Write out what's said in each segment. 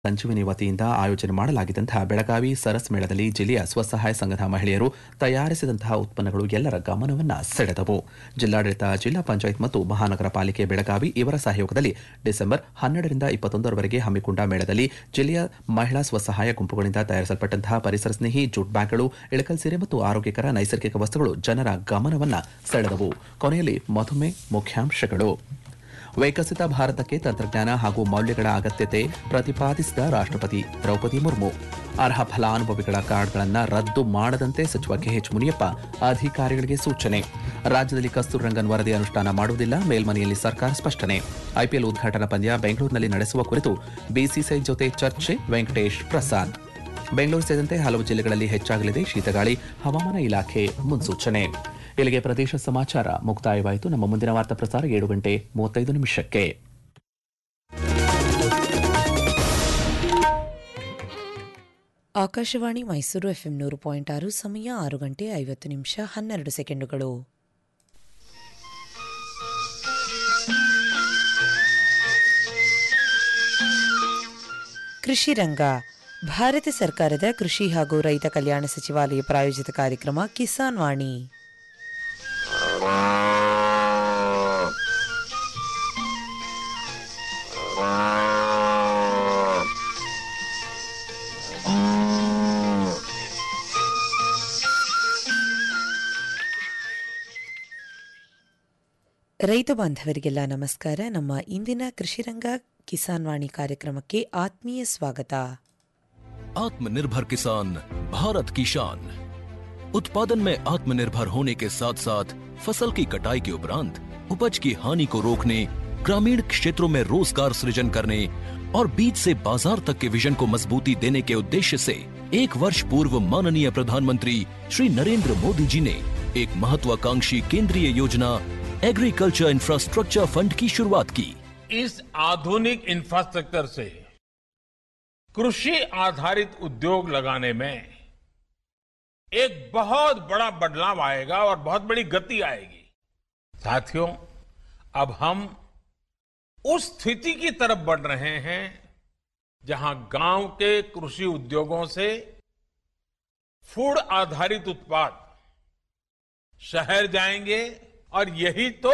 ಸಂಜೀವಿನಿ ವತಿಯಿಂದ ಆಯೋಜನೆ ಮಾಡಲಾಗಿದ್ದಂತಹ ಬೆಳಗಾವಿ ಸರಸ್ ಮೇಳದಲ್ಲಿ ಜಿಲ್ಲೆಯ ಸ್ವಸಹಾಯ ಸಂಘದ ಮಹಿಳೆಯರು ತಯಾರಿಸಿದಂತಹ ಉತ್ಪನ್ನಗಳು ಎಲ್ಲರ ಗಮನವನ್ನ ಸೆಳೆದವು ಜಿಲ್ಲಾಡಳಿತ ಜಿಲ್ಲಾ ಪಂಚಾಯತ್ ಮತ್ತು ಮಹಾನಗರ ಪಾಲಿಕೆ ಬೆಳಗಾವಿ ಇವರ ಸಹಯೋಗದಲ್ಲಿ ಡಿಸೆಂಬರ್ ಹನ್ನೆರಡರಿಂದ ಇಪ್ಪತ್ತೊಂದರವರೆಗೆ ಹಮ್ಮಿಕೊಂಡ ಮೇಳದಲ್ಲಿ ಜಿಲ್ಲೆಯ ಮಹಿಳಾ ಸ್ವಸಹಾಯ ಗುಂಪುಗಳಿಂದ ತಯಾರಿಸಲ್ಪಟ್ಟಂತಹ ಪರಿಸರ ಸ್ನೇಹಿ ಜೂಟ್ ಬ್ಯಾಗ್ಗಳು ಇಳಕಲ್ ಸೀರೆ ಮತ್ತು ಆರೋಗ್ಯಕರ ನೈಸರ್ಗಿಕ ವಸ್ತುಗಳು ಜನರ ಗಮನವನ್ನ ಸೆಳೆದವು ಕೊನೆಯಲ್ಲಿ ಮಧುಮೆ ಮುಖ್ಯಾಂಶಗಳು ವಿಕಸಿತ ಭಾರತಕ್ಕೆ ತಂತ್ರಜ್ಞಾನ ಹಾಗೂ ಮೌಲ್ಯಗಳ ಅಗತ್ಯತೆ ಪ್ರತಿಪಾದಿಸಿದ ರಾಷ್ಟ್ರಪತಿ ದ್ರೌಪದಿ ಮುರ್ಮು ಅರ್ಹ ಫಲಾನುಭವಿಗಳ ಕಾರ್ಡ್ಗಳನ್ನು ರದ್ದು ಮಾಡದಂತೆ ಸಚಿವ ಕೆಎಚ್ ಮುನಿಯಪ್ಪ ಅಧಿಕಾರಿಗಳಿಗೆ ಸೂಚನೆ ರಾಜ್ಯದಲ್ಲಿ ಕಸ್ತೂರಿ ರಂಗನ್ ವರದಿ ಅನುಷ್ಠಾನ ಮಾಡುವುದಿಲ್ಲ ಮೇಲ್ಮನೆಯಲ್ಲಿ ಸರ್ಕಾರ ಸ್ಪಷ್ಟನೆ ಐಪಿಎಲ್ ಉದ್ಘಾಟನಾ ಪಂದ್ಯ ಬೆಂಗಳೂರಿನಲ್ಲಿ ನಡೆಸುವ ಕುರಿತು ಬಿಸಿಸಿಐ ಜೊತೆ ಚರ್ಚೆ ವೆಂಕಟೇಶ್ ಪ್ರಸಾದ್ ಬೆಂಗಳೂರು ಸೇರಿದಂತೆ ಹಲವು ಜಿಲ್ಲೆಗಳಲ್ಲಿ ಹೆಚ್ಚಾಗಲಿದೆ ಶೀತಗಾಳಿ ಹವಾಮಾನ ಇಲಾಖೆ ಮುನ್ಸೂಚನೆ ಇಲ್ಲಿಗೆ ಪ್ರದೇಶ ಸಮಾಚಾರ ಮುಕ್ತಾಯವಾಯಿತು ನಮ್ಮ ಮುಂದಿನ ವಾರ್ತಾ ಪ್ರಸಾರ ಏಳು ಗಂಟೆ ಮೂವತ್ತೈದು ನಿಮಿಷಕ್ಕೆ ಆಕಾಶವಾಣಿ ಮೈಸೂರು ಎಫ್ಎಂ ನೂರು ಪಾಯಿಂಟ್ ಆರು ಸಮಯ ಆರು ಗಂಟೆ ಐವತ್ತು ನಿಮಿಷ ಹನ್ನೆರಡು ಸೆಕೆಂಡುಗಳು ಕೃಷಿ ರಂಗ ಭಾರತ ಸರ್ಕಾರದ ಕೃಷಿ ಹಾಗೂ ರೈತ ಕಲ್ಯಾಣ ಸಚಿವಾಲಯ ಪ್ರಾಯೋಜಿತ ಕಾರ್ಯಕ್ರಮ ಕಿಸಾನ್ ವಾಣಿ ರೈತ ಬಾಂಧವರಿಗೆಲ್ಲ ನಮಸ್ಕಾರ ನಮ್ಮ ಇಂದಿನ ಕೃಷಿರಂಗ ಕಿಸಾನ್ ವಾಣಿ ಕಾರ್ಯಕ್ರಮಕ್ಕೆ ಆತ್ಮೀಯ ಸ್ವಾಗತ आत्मनिर्भर किसान भारत की शान उत्पादन में आत्मनिर्भर होने के साथ साथ फसल की कटाई के उपरांत उपज की हानि को रोकने ग्रामीण क्षेत्रों में रोजगार सृजन करने और बीज से बाजार तक के विजन को मजबूती देने के उद्देश्य से एक वर्ष पूर्व माननीय प्रधानमंत्री श्री नरेंद्र मोदी जी ने एक महत्वाकांक्षी केंद्रीय योजना एग्रीकल्चर इंफ्रास्ट्रक्चर फंड की शुरुआत की इस आधुनिक इंफ्रास्ट्रक्चर से कृषि आधारित उद्योग लगाने में एक बहुत बड़ा बदलाव आएगा और बहुत बड़ी गति आएगी साथियों अब हम उस स्थिति की तरफ बढ़ रहे हैं जहां गांव के कृषि उद्योगों से फूड आधारित उत्पाद शहर जाएंगे और यही तो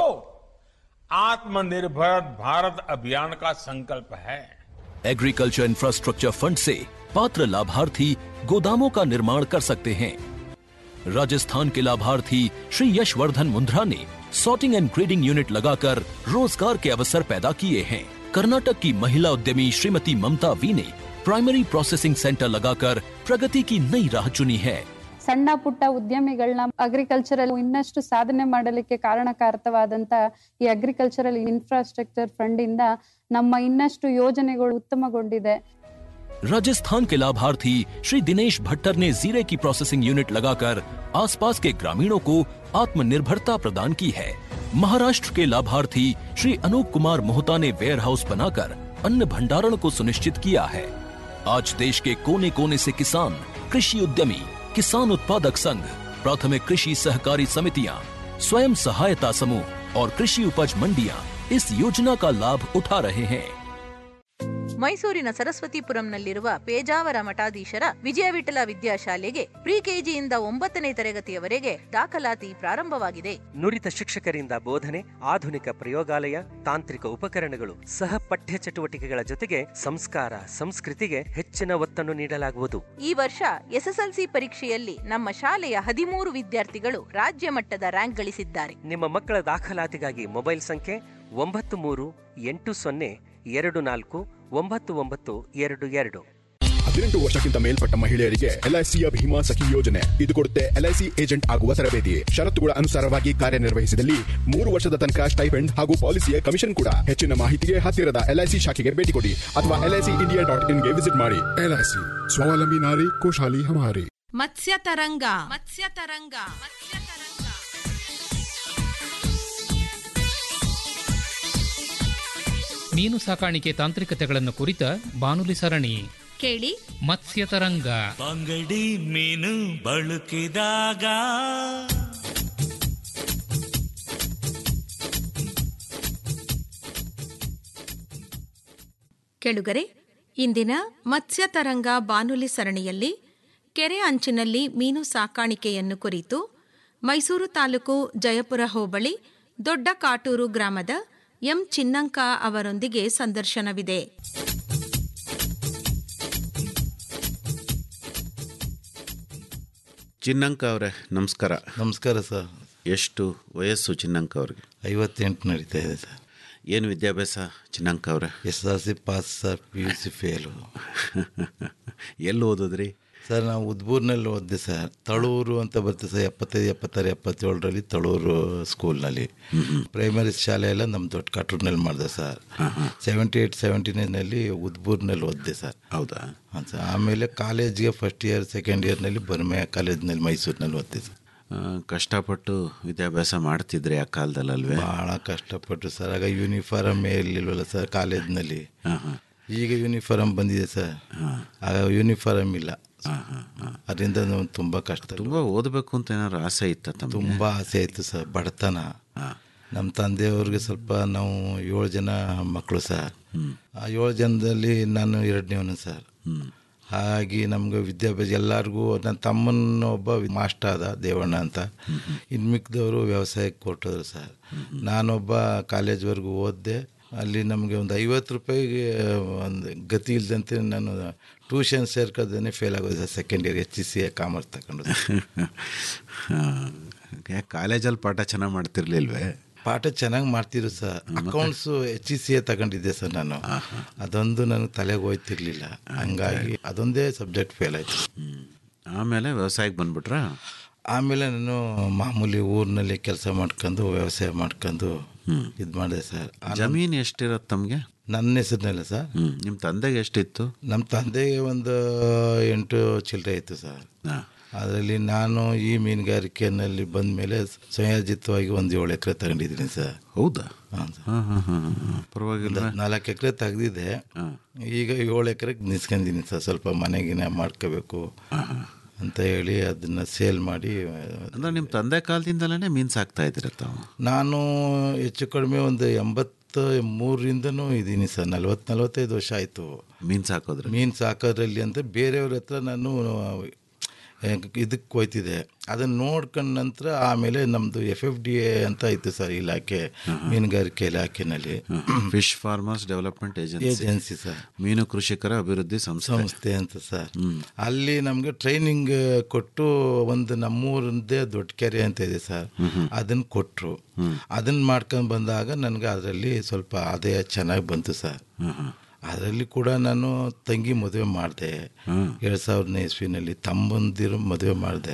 आत्मनिर्भर भारत अभियान का संकल्प है एग्रीकल्चर इंफ्रास्ट्रक्चर फंड से पात्र लाभार्थी गोदामों का निर्माण कर सकते हैं राजस्थान के लाभार्थी श्री यशवर्धन मुंद्रा ने सॉर्टिंग एंड ग्रेडिंग यूनिट लगाकर रोजगार के अवसर पैदा किए हैं कर्नाटक की महिला उद्यमी श्रीमती ममता वी ने प्राइमरी प्रोसेसिंग सेंटर लगाकर प्रगति की नई राह चुनी है ಸಣ್ಣ ಪುಟ್ಟ ಉದ್ಯಮಿಗಳನ್ನ ಅಗ್ರಿಕಲ್ಚರಲ್ ಇನ್ನಷ್ಟು ಸಾಧನೆ ಮಾಡಲಿಕ್ಕೆ ಕಾರಣಕಾರಕವಾದಂತ ಈ ಅಗ್ರಿಕಲ್ಚರಲ್ ಇನ್ಫ್ರಾಸ್ಟ್ರಕ್ಚರ್ ಫಂಡ್ ಇಂದ ನಮ್ಮ ಇನ್ನಷ್ಟು ಯೋಜನೆಗಳು ಉತ್ತಮಗೊಂಡಿದೆ राजस्थान के लाभार्थी श्री दिनेश भट्टर ने जीरे की प्रोसेसिंग यूनिट लगाकर आसपास के ग्रामीणों को आत्मनिर्भरता प्रदान की है महाराष्ट्र के लाभार्थी श्री अनूप कुमार मोहता ने वेयर हाउस बनाकर अन्न भंडारण को सुनिश्चित किया है आज देश के कोने कोने से किसान कृषि उद्यमी किसान उत्पादक संघ प्राथमिक कृषि सहकारी समितियां स्वयं सहायता समूह और कृषि उपज मंडियां इस योजना का लाभ उठा रहे हैं ಮೈಸೂರಿನ ಸರಸ್ವತಿಪುರಂನಲ್ಲಿರುವ ಪೇಜಾವರ ಮಠಾಧೀಶರ ವಿಜಯ ವಿಠಲ ವಿದ್ಯಾಶಾಲೆಗೆ ಪ್ರಿ ಕೆಜಿಯಿಂದ ಒಂಬತ್ತನೇ ತರಗತಿಯವರೆಗೆ ದಾಖಲಾತಿ ಪ್ರಾರಂಭವಾಗಿದೆ ನುರಿತ ಶಿಕ್ಷಕರಿಂದ ಬೋಧನೆ ಆಧುನಿಕ ಪ್ರಯೋಗಾಲಯ ತಾಂತ್ರಿಕ ಉಪಕರಣಗಳು ಸಹ ಪಠ್ಯ ಚಟುವಟಿಕೆಗಳ ಜೊತೆಗೆ ಸಂಸ್ಕಾರ ಸಂಸ್ಕೃತಿಗೆ ಹೆಚ್ಚಿನ ಒತ್ತನ್ನು ನೀಡಲಾಗುವುದು ಈ ವರ್ಷ ಎಸ್ಎಸ್ಎಲ್ಸಿ ಪರೀಕ್ಷೆಯಲ್ಲಿ ನಮ್ಮ ಶಾಲೆಯ ಹದಿಮೂರು ವಿದ್ಯಾರ್ಥಿಗಳು ರಾಜ್ಯ ಮಟ್ಟದ ರ್ಯಾಂಕ್ ಗಳಿಸಿದ್ದಾರೆ ನಿಮ್ಮ ಮಕ್ಕಳ ದಾಖಲಾತಿಗಾಗಿ ಮೊಬೈಲ್ ಸಂಖ್ಯೆ ಒಂಬತ್ತು ಮೂರು ಎಂಟು ಸೊನ್ನೆ ಎರಡು ನಾಲ್ಕು ಒಂಬತ್ತು ಒಂಬತ್ತು ಎರಡು ಎರಡು ಹದಿನೆಂಟು ವರ್ಷಕ್ಕಿಂತ ಮೇಲ್ಪಟ್ಟ ಮಹಿಳೆಯರಿಗೆ ಎಲ್ಐಸಿಯ ಭೀಮಾ ಸಖಿ ಯೋಜನೆ ಇದು ಕೊಡುತ್ತೆ ಎಲ್ಐಸಿ ಏಜೆಂಟ್ ಆಗುವ ತರಬೇತಿ ಷರತ್ತುಗಳ ಅನುಸಾರವಾಗಿ ಕಾರ್ಯನಿರ್ವಹಿಸಿದಲ್ಲಿ ಮೂರು ವರ್ಷದ ತನಕ ಸ್ಟೈಪೆಂಡ್ ಹಾಗೂ ಪಾಲಿಸಿಯ ಕಮಿಷನ್ ಕೂಡ ಹೆಚ್ಚಿನ ಮಾಹಿತಿಗೆ ಹತ್ತಿರದ ಎಲ್ಐಸಿ ಶಾಖೆಗೆ ಭೇಟಿ ಕೊಡಿ ಅಥವಾ ಎಲ್ಐಸಿ ಇಂಡಿಯಾ ಡಾಟ್ ಇನ್ಗೆ ವಿಸಿಟ್ ಮಾಡಿ ಎಲ್ಐಸಿ ಸ್ವಾವಲಂಬಿ ನಾರಿ ಖುಷಾಲಿ ಹಮಾರಿ ಮತ್ಸ್ಯ ತರಂಗ ಮತ್ಸ್ಯ ತರಂಗ ಮತ್ಸ್ಯ ತರಂಗ ಮೀನು ಸಾಕಾಣಿಕೆ ತಾಂತ್ರಿಕತೆಗಳನ್ನು ಕುರಿತ ಬಾನುಲಿ ಸರಣಿ ಕೇಳಿ ಮತ್ಸ್ಯ ತರಂಗ ಬಂಗಡಿ ಮೀನು ಬಳಕಿದಾಗ ಕೆಳುಗರೆ ಇಂದಿನ ಮತ್ಸ್ಯ ತರಂಗ ಬಾನುಲಿ ಸರಣಿಯಲ್ಲಿ ಕೆರೆ ಅಂಚಿನಲ್ಲಿ ಮೀನು ಸಾಕಾಣಿಕೆಯನ್ನು ಕುರಿತು ಮೈಸೂರು ತಾಲೂಕು ಜಯಪುರ ಹೋಬಳಿ ದೊಡ್ಡ ಕಾಟೂರು ಗ್ರಾಮದ ಎಂ ಚಿನ್ನಂಕ ಅವರೊಂದಿಗೆ ಸಂದರ್ಶನವಿದೆ ಚಿನ್ನಂಕ ಅವರೇ ನಮಸ್ಕಾರ ನಮಸ್ಕಾರ ಸರ್ ಎಷ್ಟು ವಯಸ್ಸು ಚಿನ್ನಂಕ ಅವ್ರಿಗೆ ಐವತ್ತೆಂಟು ನಡೀತಾ ಇದೆ ಸರ್ ಏನು ವಿದ್ಯಾಭ್ಯಾಸ ಚಿನ್ನಂಕ ಅವರೇ S R C pass sir P U C fail ಎಲ್ಲಿ ಓದಿದ್ರಿ ಸರ್ ನಾವು ಉದ್ಬೂರ್ನಲ್ಲಿ ಓದಿದೆ ಸರ್ ತಳೂರು ಅಂತ ಬರ್ತದೆ ಸರ್ ಎಪ್ಪತ್ತೈದು ಎಪ್ಪತ್ತಾರು ಎಪ್ಪತ್ತೇಳರಲ್ಲಿ ತಳೂರು ಸ್ಕೂಲ್ನಲ್ಲಿ ಪ್ರೈಮರಿ ಶಾಲೆ ಎಲ್ಲ ನಮ್ಮ ದೊಡ್ಡ ಕಾಟೂರಿನಲ್ಲಿ ಮಾಡಿದೆ ಸರ್ ಸೆವೆಂಟಿ ಏಯ್ಟ್ ಸೆವೆಂಟಿ ನೈನಲ್ಲಿ ಉದ್ಬೂರ್ನಲ್ಲಿ ಓದಿದೆ ಸರ್ ಹೌದಾ ಹಾಂ ಸರ್ ಆಮೇಲೆ ಕಾಲೇಜ್ಗೆ ಫಸ್ಟ್ ಇಯರ್ ಸೆಕೆಂಡ್ ಇಯರ್ನಲ್ಲಿ ಬರ್ಮೆ ಕಾಲೇಜ್ನಲ್ಲಿ ಮೈಸೂರಿನಲ್ಲಿ ಓದಿದೆ ಸರ್ ಆ, ಕಷ್ಟಪಟ್ಟು ವಿದ್ಯಾಭ್ಯಾಸ ಮಾಡ್ತಿದ್ರಿ ಆ ಕಾಲದಲ್ಲಲ್ವೇ ಭಾಳ ಕಷ್ಟಪಟ್ಟು ಸರ್ ಆಗ ಯೂನಿಫಾರಮ್ ಇರಲಿಲ್ವಲ್ಲ ಸರ್ ಕಾಲೇಜ್ನಲ್ಲಿ ಈಗ ಯೂನಿಫಾರಮ್ ಬಂದಿದೆ ಸರ್ ಆಗ ಯೂನಿಫಾರಮ್ ಇಲ್ಲ ಅದರಿಂದ ನಾವು ತುಂಬ ಕಷ್ಟ ತುಂಬ ಓದಬೇಕು ಅಂತ ಏನಾದ್ರು ಆಸೆ ಇತ್ತ ತಮ್ಮ ತುಂಬ ಆಸೆ ಆಯಿತು ಸರ್ ಬಡತನ ನಮ್ಮ ತಂದೆಯವ್ರಿಗೆ ಸ್ವಲ್ಪ ನಾವು ಏಳು ಜನ ಮಕ್ಕಳು ಸರ್ ಆ ಏಳು ಜನದಲ್ಲಿ ನಾನು ಎರಡನೇವನು ಸರ್ ಹಾಗಾಗಿ ನಮ್ಗೆ ವಿದ್ಯಾಭ್ಯಾಸ ಎಲ್ಲರಿಗೂ ನನ್ನ ತಮ್ಮನ ಒಬ್ಬ ಮಾಸ್ಟರ್ ಆದ ದೇವಣ್ಣ ಅಂತ ಇನ್ನು ಮಿಕ್ಕಿದವರು ವ್ಯವಸಾಯಕ್ಕೆ ಕೊಟ್ಟರು ಸರ್ ನಾನೊಬ್ಬ ಕಾಲೇಜ್ವರೆಗೂ ಓದಿದೆ ಅಲ್ಲಿ ನಮಗೆ ಒಂದು ಐವತ್ತು ರೂಪಾಯಿಗೆ ಒಂದು ಗತಿ ಇಲ್ಲದಂತೆ ನಾನು ಟ್ಯೂಷನ್ ಸೇರ್ಕೋದೇನೆ ಫೇಲ್ ಆಗೋದು sir second year H C C commerce ತಗೊಂಡು ಕಾಲೇಜಲ್ಲಿ ಪಾಠ ಚೆನ್ನಾಗಿ ಮಾಡ್ತಿರ್ಲಿಲ್ವೇ ಪಾಠ ಚೆನ್ನಾಗಿ ಮಾಡ್ತಿರು sir accounts H E C A ತಗೊಂಡಿದ್ದೆ ಸರ್ ನಾನು ಅದೊಂದು ನನಗೆ ತಲೆಗೆ ಹೋಯ್ತಿರ್ಲಿಲ್ಲ ಹಂಗಾಗಿ ಅದೊಂದೇ ಸಬ್ಜೆಕ್ಟ್ ಫೇಲ್ ಆಯಿತು ಆಮೇಲೆ ವ್ಯವಸಾಯಕ್ಕೆ ಬಂದ್ಬಿಟ್ರಾ ಆಮೇಲೆ ನಾನು ಮಾಮೂಲಿ ಊರಿನಲ್ಲಿ ಕೆಲಸ ಮಾಡ್ಕೊಂಡು ವ್ಯವಸಾಯ ಮಾಡ್ಕೊಂಡು ಇದು ಮಾಡಿದೆ ಸರ್ ಜಮೀನು ಎಷ್ಟಿರತ್ತೆ ತಮಗೆ ನನ್ನ ಹೆಸರಿನಲ್ಲ ಸರ್ ನಿಮ್ಮ ತಂದೆಗೆ ಎಷ್ಟಿತ್ತು ನಮ್ಮ ತಂದೆಗೆ ಒಂದು ಎಂಟು ಚಿಲ್ಲರೆ ಇತ್ತು ಸರ್ ಅದರಲ್ಲಿ ನಾನು ಈ ಮೀನುಗಾರಿಕೆಯಲ್ಲಿ ಬಂದ ಮೇಲೆ ಸಂಯೋಜಿತವಾಗಿ ಒಂದು ಏಳು ಎಕರೆ ತಗೊಂಡಿದ್ದೀನಿ ಸರ್ ಹೌದಾ ಹಾಂ ಸರ್ ಹಾಂ ಹಾಂ ಹಾಂ ಪರವಾಗಿಲ್ಲ ನಾಲ್ಕು ಎಕರೆ ತೆಗ್ದಿದ್ದೆ ಈಗ ಏಳು ಎಕರೆಗೆ ನಿಲ್ಸ್ಕೊಂಡಿದ್ದೀನಿ ಸರ್ ಸ್ವಲ್ಪ ಮನೆಗಿನ ಮಾಡ್ಕೋಬೇಕು ಅಂತ ಹೇಳಿ ಅದನ್ನ ಸೇಲ್ ಮಾಡಿ ಅಂದ್ರೆ ನಿಮ್ಮ ತಂದೆ ಕಾಲದಿಂದಲೇ ಮೀನು ಸಾಕ್ತಾ ಇದ್ದೀರ ತಾವು ನಾನು ಹೆಚ್ಚು ಕಡಿಮೆ ಒಂದು ಎಂಬತ್ತು ಮೂರರಿಂದನೂ ಇದ್ದೀನಿ ಸರ್ ನಲ್ವತ್ತು ನಲ್ವತ್ತೈದು ವರ್ಷ ಆಯಿತು ಮೀನು ಸಾಕೋದ್ರೆ ಮೀನು ಸಾಕೋದ್ರಲ್ಲಿ ಅಂತ ಬೇರೆಯವ್ರ ಹತ್ರ ನಾನು ಇದಕ್ಕೆ ಹೋಯ್ತಿದೆ ಅದನ್ನು ನೋಡ್ಕೊಂಡ ನಂತರ ಆಮೇಲೆ ನಮ್ಮದು ಎಫ್ ಎಫ್ ಡಿ ಎ ಅಂತ ಇತ್ತು ಸರ್ ಇಲಾಖೆ ಮೀನುಗಾರಿಕೆ ಇಲಾಖೆನಲ್ಲಿ fish farmers development agency agency sir ಮೀನು ಕೃಷಿಕರ ಅಭಿವೃದ್ಧಿ ಸಂಸ್ಥೆ ಸಂಸ್ಥೆ ಅಂತ ಸರ್ ಅಲ್ಲಿ ನಮಗೆ ಟ್ರೈನಿಂಗ್ ಕೊಟ್ಟು ಒಂದು ನಮ್ಮೂರದ್ದೇ ದೊಡ್ಡ ಕೆರೆ ಅಂತ ಇದೆ ಸರ್ ಅದನ್ನ ಕೊಟ್ಟರು ಅದನ್ನ ಮಾಡ್ಕೊಂಡು ಬಂದಾಗ ನನಗೆ ಅದರಲ್ಲಿ ಸ್ವಲ್ಪ ಆದಾಯ ಚೆನ್ನಾಗಿ ಬಂತು ಸರ್ ಅದರಲ್ಲಿ ಕೂಡ ನಾನು ತಂಗಿ ಮದುವೆ ಮಾಡಿದೆ ಎರಡು ಸಾವಿರನೇ ಇಸ್ವಿನಲ್ಲಿ ತಮ್ಮಂದಿರು ಮದುವೆ ಮಾಡಿದೆ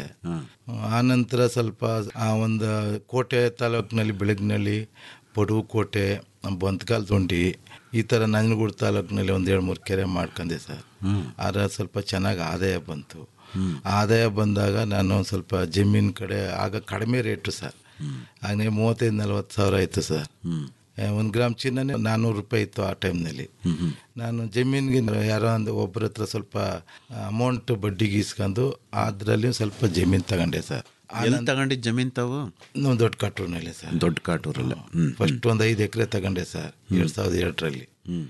ಆ ನಂತರ ಸ್ವಲ್ಪ ಆ ಒಂದು ಕೋಟೆ ತಾಲೂಕಿನಲ್ಲಿ ಬೆಳಗ್ನಲ್ಲಿ ಪಡುವು ಕೋಟೆ ಬಂತ್ಕಾಲ್ ದೊಂಡಿ ಈ ಥರ ನಂಜನಗೂಡು ತಾಲೂಕಿನಲ್ಲಿ ಒಂದು ಎರಡು ಮೂರು ಕೆರೆ ಮಾಡ್ಕೊಂಡೆ ಸರ್ ಆದ್ರೆ ಸ್ವಲ್ಪ ಚೆನ್ನಾಗಿ ಆದಾಯ ಬಂತು ಆದಾಯ ಬಂದಾಗ ನಾನು ಸ್ವಲ್ಪ ಜಮೀನು ಕಡೆ ಆಗ ಕಡಿಮೆ ರೇಟು ಸರ್ ಹಾಗೆ ಮೂವತ್ತೈದು ನಲ್ವತ್ತು ಸಾವಿರ ಆಯಿತು ಸರ್ ಒಂದು ಗ್ರಾಮ್ ಚಿನ್ನನೇ ನಾನ್ನೂರು ರೂಪಾಯಿ ಇತ್ತು ಆ ಟೈಮ್ನಲ್ಲಿ ನಾನು ಜಮೀನಿಗೆ ಯಾರೋ ಒಂದು ಒಬ್ಬರ ಹತ್ರ ಸ್ವಲ್ಪ ಅಮೌಂಟ್ ಬಡ್ಡಿಗೆ ಇಸ್ಕೊಂಡು ಅದರಲ್ಲಿ ಸ್ವಲ್ಪ ಜಮೀನು ತಗೊಂಡೆ ಸರ್ ಎಲ್ಲಿ ತಗೊಂಡಿದ್ದು ಜಮೀನು ತಾವು ನಾವು ದೊಡ್ಡ ಕಾಟೂರಿನಲ್ಲಿ ಸರ್ ದೊಡ್ಡ ಕಾಟೂರಲ್ಲ ಫಸ್ಟ್ ಒಂದು ಐದು ಎಕರೆ ತಗೊಂಡೆ ಸರ್ ಎರಡು ಸಾವಿರದ ಎರಡರಲ್ಲಿ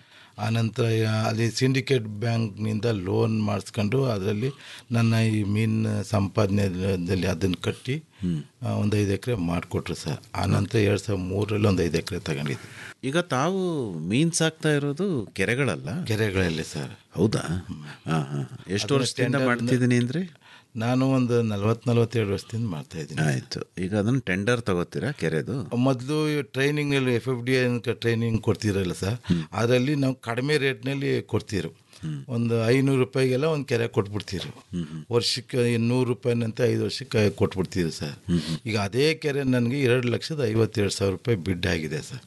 ಆನಂತರ ಅಲ್ಲಿ ಸಿಂಡಿಕೇಟ್ ಬ್ಯಾಂಕ್ನಿಂದ ಲೋನ್ ಮಾಡಿಸ್ಕೊಂಡು ಅದರಲ್ಲಿ ನನ್ನ ಈ ಮೀನು ಸಂಪಾದನೆಯಲ್ಲಿ ಅದನ್ನು ಕಟ್ಟಿ ಒಂದು ಐದು ಎಕರೆ ಮಾಡಿಕೊಟ್ರು ಸರ್ ಆನಂತರ ಎರಡು ಸಾವಿರದ ಮೂರರಲ್ಲಿ ಒಂದು ಐದು ಎಕರೆ ತಗೊಂಡಿದ್ದೆ ಈಗ ತಾವು ಮೀನು ಸಾಕ್ತಾ ಇರೋದು ಕೆರೆಗಳಲ್ಲ ಕೆರೆಗಳಲ್ಲಿ ಸರ್ ಹೌದಾ ಹಾಂ ಹಾಂ ಎಷ್ಟು ಅದನ್ನ ವರ್ಷದಿಂದ tender- ಮಾಡ್ತಿದ್ದೀನಿ ಅಂದರೆ ನಾನು ಒಂದು ನಲ್ವತ್ತು ನಲ್ವತ್ತೆರಡು ವರ್ಷದಿಂದ ಮಾಡ್ತಾ ಇದ್ದೀನಿ ಆಯಿತು ಈಗ ಅದನ್ನು ಟೆಂಡರ್ ತಗೋತೀರಾ ಕೆರೆದು ಮೊದಲು ಟ್ರೈನಿಂಗ್ನಲ್ಲಿ ಎಫ್ ಎಫ್ ಡಿ ಟ್ರೈನಿಂಗ್ ಕೊಡ್ತಿರಲ್ಲ ಸರ್ ಅದರಲ್ಲಿ ನಾವು ಕಡಿಮೆ ರೇಟ್ನಲ್ಲಿ ಕೊಡ್ತಿರು ಒಂದು ಐನೂರು ರೂಪಾಯಿಗೆಲ್ಲ ಒಂದು ಕೆರೆ ಕೊಟ್ಬಿಡ್ತಿರು ವರ್ಷಕ್ಕೆ ನೂರು ರೂಪಾಯಿನಂತೆ ಐದು ವರ್ಷಕ್ಕೆ ಕೊಟ್ಬಿಡ್ತಿದ್ರು ಸರ್ ಈಗ ಅದೇ ಕೆರೆ ನನಗೆ ಎರಡು ಲಕ್ಷದ ಐವತ್ತೆರಡು ಸಾವಿರ ರೂಪಾಯಿ ಬಿಡ್ ಆಗಿದೆ ಸರ್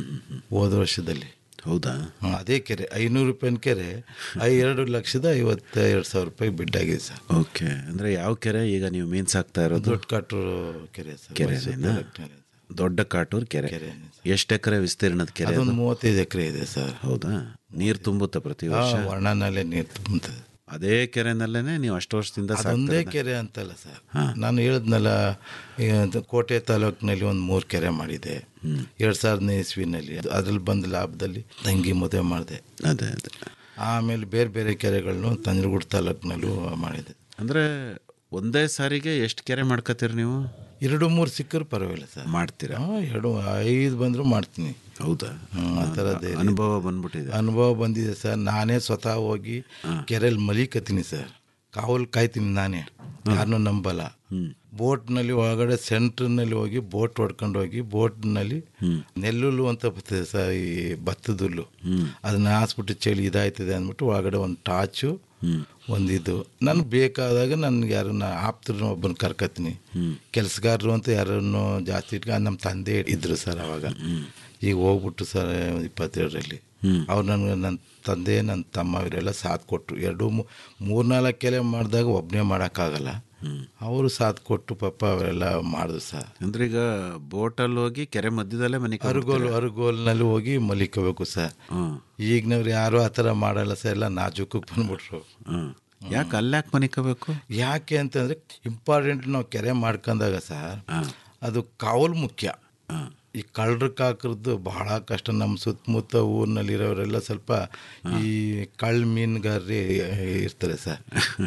ಹೋದ ವರ್ಷದಲ್ಲಿ ಹೌದಾ ಹ್ಮ್, ಅದೇ ಕೆರೆ ಐನೂರು ರೂಪಾಯಿನ ಕೆರೆ ಐ ಎರಡು ಲಕ್ಷದ ಐವತ್ತೆರಡು ಸಾವಿರ ರೂಪಾಯಿ ಬಿಡ್ ಆಗಿದೆ ಸರ್ ಓಕೆ ಅಂದರೆ ಯಾವ ಕೆರೆ ಈಗ ನೀವು ಮೀನು ಸಾಕ್ತಾ ಇರೋದು ದೊಡ್ಡ ಕಾಟೂರು ಕೆರೆ ಸರ್ ಕೆರೆನೇನಾ ದೊಡ್ಡ ಕಾಟೂರು ಕೆರೆ ಎಷ್ಟು ಎಕರೆ ವಿಸ್ತೀರ್ಣದ ಕೆರೆ ಅದು? ಅದೊಂದು ಮೂವತ್ತೈದು ಎಕರೆ ಇದೆ ಸರ್ ಹೌದಾ ನೀರು ತುಂಬುತ್ತಾ ಪ್ರತಿ ವರ್ಷ ವರ್ಣನಲ್ಲೇ ನೀರು ತುಂಬುತ್ತದೆ ಅದೇ ಕೆರೆನಲ್ಲೇನೆ ನೀವು ಅಷ್ಟು ವರ್ಷದಿಂದ ಅದೊಂದೇ ಸಾಕ್ತಾ ಕೆರೆ ಅಂತಲ್ಲ ಸರ್ ನಾನು ಹೇಳಿದ್ನಲ್ಲ ಈ ಅದು ಕೋಟೆ ತಾಲೂಕಿನಲ್ಲಿ ಒಂದು ಮೂರು ಕೆರೆ ಮಾಡಿದೆ ಎರಡು ಸಾವಿರದನೇ ಇಸ್ವಿನಲ್ಲಿ ಅದ್ರಲ್ಲಿ ಬಂದ ಲಾಭದಲ್ಲಿ ತಂಗಿ ಮದುವೆ ಮಾಡಿದೆ ಅದೇ ಅದೇ ಆಮೇಲೆ ಬೇರೆ ಬೇರೆ ಕೆರೆಗಳನ್ನು ತಂಜರಗುಡ್ ತಾಲೂಕಿನಲ್ಲೂ ಮಾಡಿದೆ ಅಂದ್ರೆ ಒಂದೇ ಸಾರಿಗೆ ಎಷ್ಟು ಕೆರೆ ಮಾಡ್ಕೋತೀರಿ ನೀವು ಎರಡು ಮೂರು ಸಿಕ್ಕರು ಪರವಾಗಿಲ್ಲ ಸರ್ ಮಾಡ್ತೀರಾ ಹಾಂ ಎರಡು ಐದು ಬಂದರೂ ಮಾಡ್ತೀನಿ ಹೌದಾ ಹ್ಮ್, ಆ ಥರದ್ದೇ ಇದೆ. ಅನುಭವ ಬಂದ್ಬಿಟ್ಟಿದೆ ಅನುಭವ ಬಂದಿದೆ ಸರ್ ನಾನೇ ಸ್ವತಃ ಹೋಗಿ ಕೆರೆಯಲ್ಲಿ ಮಲಿಕತ್ತೀನಿ ಸರ್ ಕಾವಲು ಕಾಯ್ತೀನಿ ನಾನೇ ಯಾರನ್ನೂ ನಂಬಲ್ಲ ಬೋಟ್ನಲ್ಲಿ ಒಳಗಡೆ ಸೆಂಟ್ರ್ನಲ್ಲಿ ಹೋಗಿ ಬೋಟ್ ಹೊಡ್ಕೊಂಡು ಹೋಗಿ ಬೋಟ್ನಲ್ಲಿ ನೆಲ್ಲುಲ್ಲು ಅಂತ ಬರ್ತದೆ ಸರ್ ಈ ಭತ್ತದ ಹುಲ್ಲು ಅದನ್ನ ಹಾಸ್ಬಿಟ್ಟು ಚಳಿ ಇದಾಯ್ತದೆ ಅಂದ್ಬಿಟ್ಟು ಒಳಗಡೆ ಒಂದು ಟಾರ್ಚು ಒಂದಿದು ನನಗೆ ಬೇಕಾದಾಗ ನನಗೆ ಯಾರನ್ನ ಆಪ್ತರನ್ನ ಒಬ್ಬನ ಕರ್ಕತ್ತೀನಿ ಕೆಲಸಗಾರರು ಅಂತ ಯಾರನ್ನು ಜಾಸ್ತಿ ಇಟ್ಕೊಂಡು ನಮ್ಮ ತಂದೆ ಇದ್ರು ಸರ್ ಅವಾಗ ಈಗ ಹೋಗ್ಬಿಟ್ಟು ಸರ್ ಇಪ್ಪತ್ತೆರಡರಲ್ಲಿ ಅವ್ರು ನನಗೆ ನನ್ನ ತಂದೆ ನನ್ನ ತಮ್ಮ ಇವರೆಲ್ಲ ಸಾಥ್ ಕೊಟ್ಟರು ಎರಡು ಮೂರ್ನಾಲ್ಕು ಕೆಲೆ ಮಾಡಿದಾಗ ಒಬ್ಬನೇ ಮಾಡೋಕ್ಕಾಗಲ್ಲ ಅವರು ಸಾಥ್ ಕೊಟ್ಟು ಪಾಪ ಅವರೆಲ್ಲ ಮಾಡಿದ್ರು ಸರ್ ಅಂದ್ರೆ ಈಗ ಬೋಟಲ್ಲಿ ಹೋಗಿ ಕೆರೆ ಮಧ್ಯದಲ್ಲೇ ಮನೆ ಅರುಗೋಲು ಅರುಗೋಲ್ನಲ್ಲಿ ಹೋಗಿ ಮಲಿಕೋಬೇಕು ಸರ್ ಈಗಿನವ್ರು ಯಾರು ಆ ಥರ ಮಾಡಲ್ಲ ಸರ್ ಎಲ್ಲ ನಾಜೂಕಕ್ಕೆ ಬಂದ್ಬಿಟ್ರು ಯಾಕೆ ಅಲ್ಲಾಕೆ ಮನಿಕೋಬೇಕು ಯಾಕೆ ಅಂತಂದ್ರೆ ಇಂಪಾರ್ಟೆಂಟ್ ನಾವು ಕೆರೆ ಮಾಡ್ಕೊಂಡಾಗ ಸರ್ ಅದು ಕಾವಲು ಮುಖ್ಯ ಈ ಕಳ್ಳರ ಕಾಕರದ್ದು ಬಹಳ ಕಷ್ಟ ನಮ್ಮ ಸುತ್ತಮುತ್ತ ಊರಿನಲ್ಲಿರೋರೆಲ್ಲ ಸ್ವಲ್ಪ ಈ ಕಳ್ಳ ಮೀನುಗಾರರೇ ಇರ್ತಾರೆ ಸರ್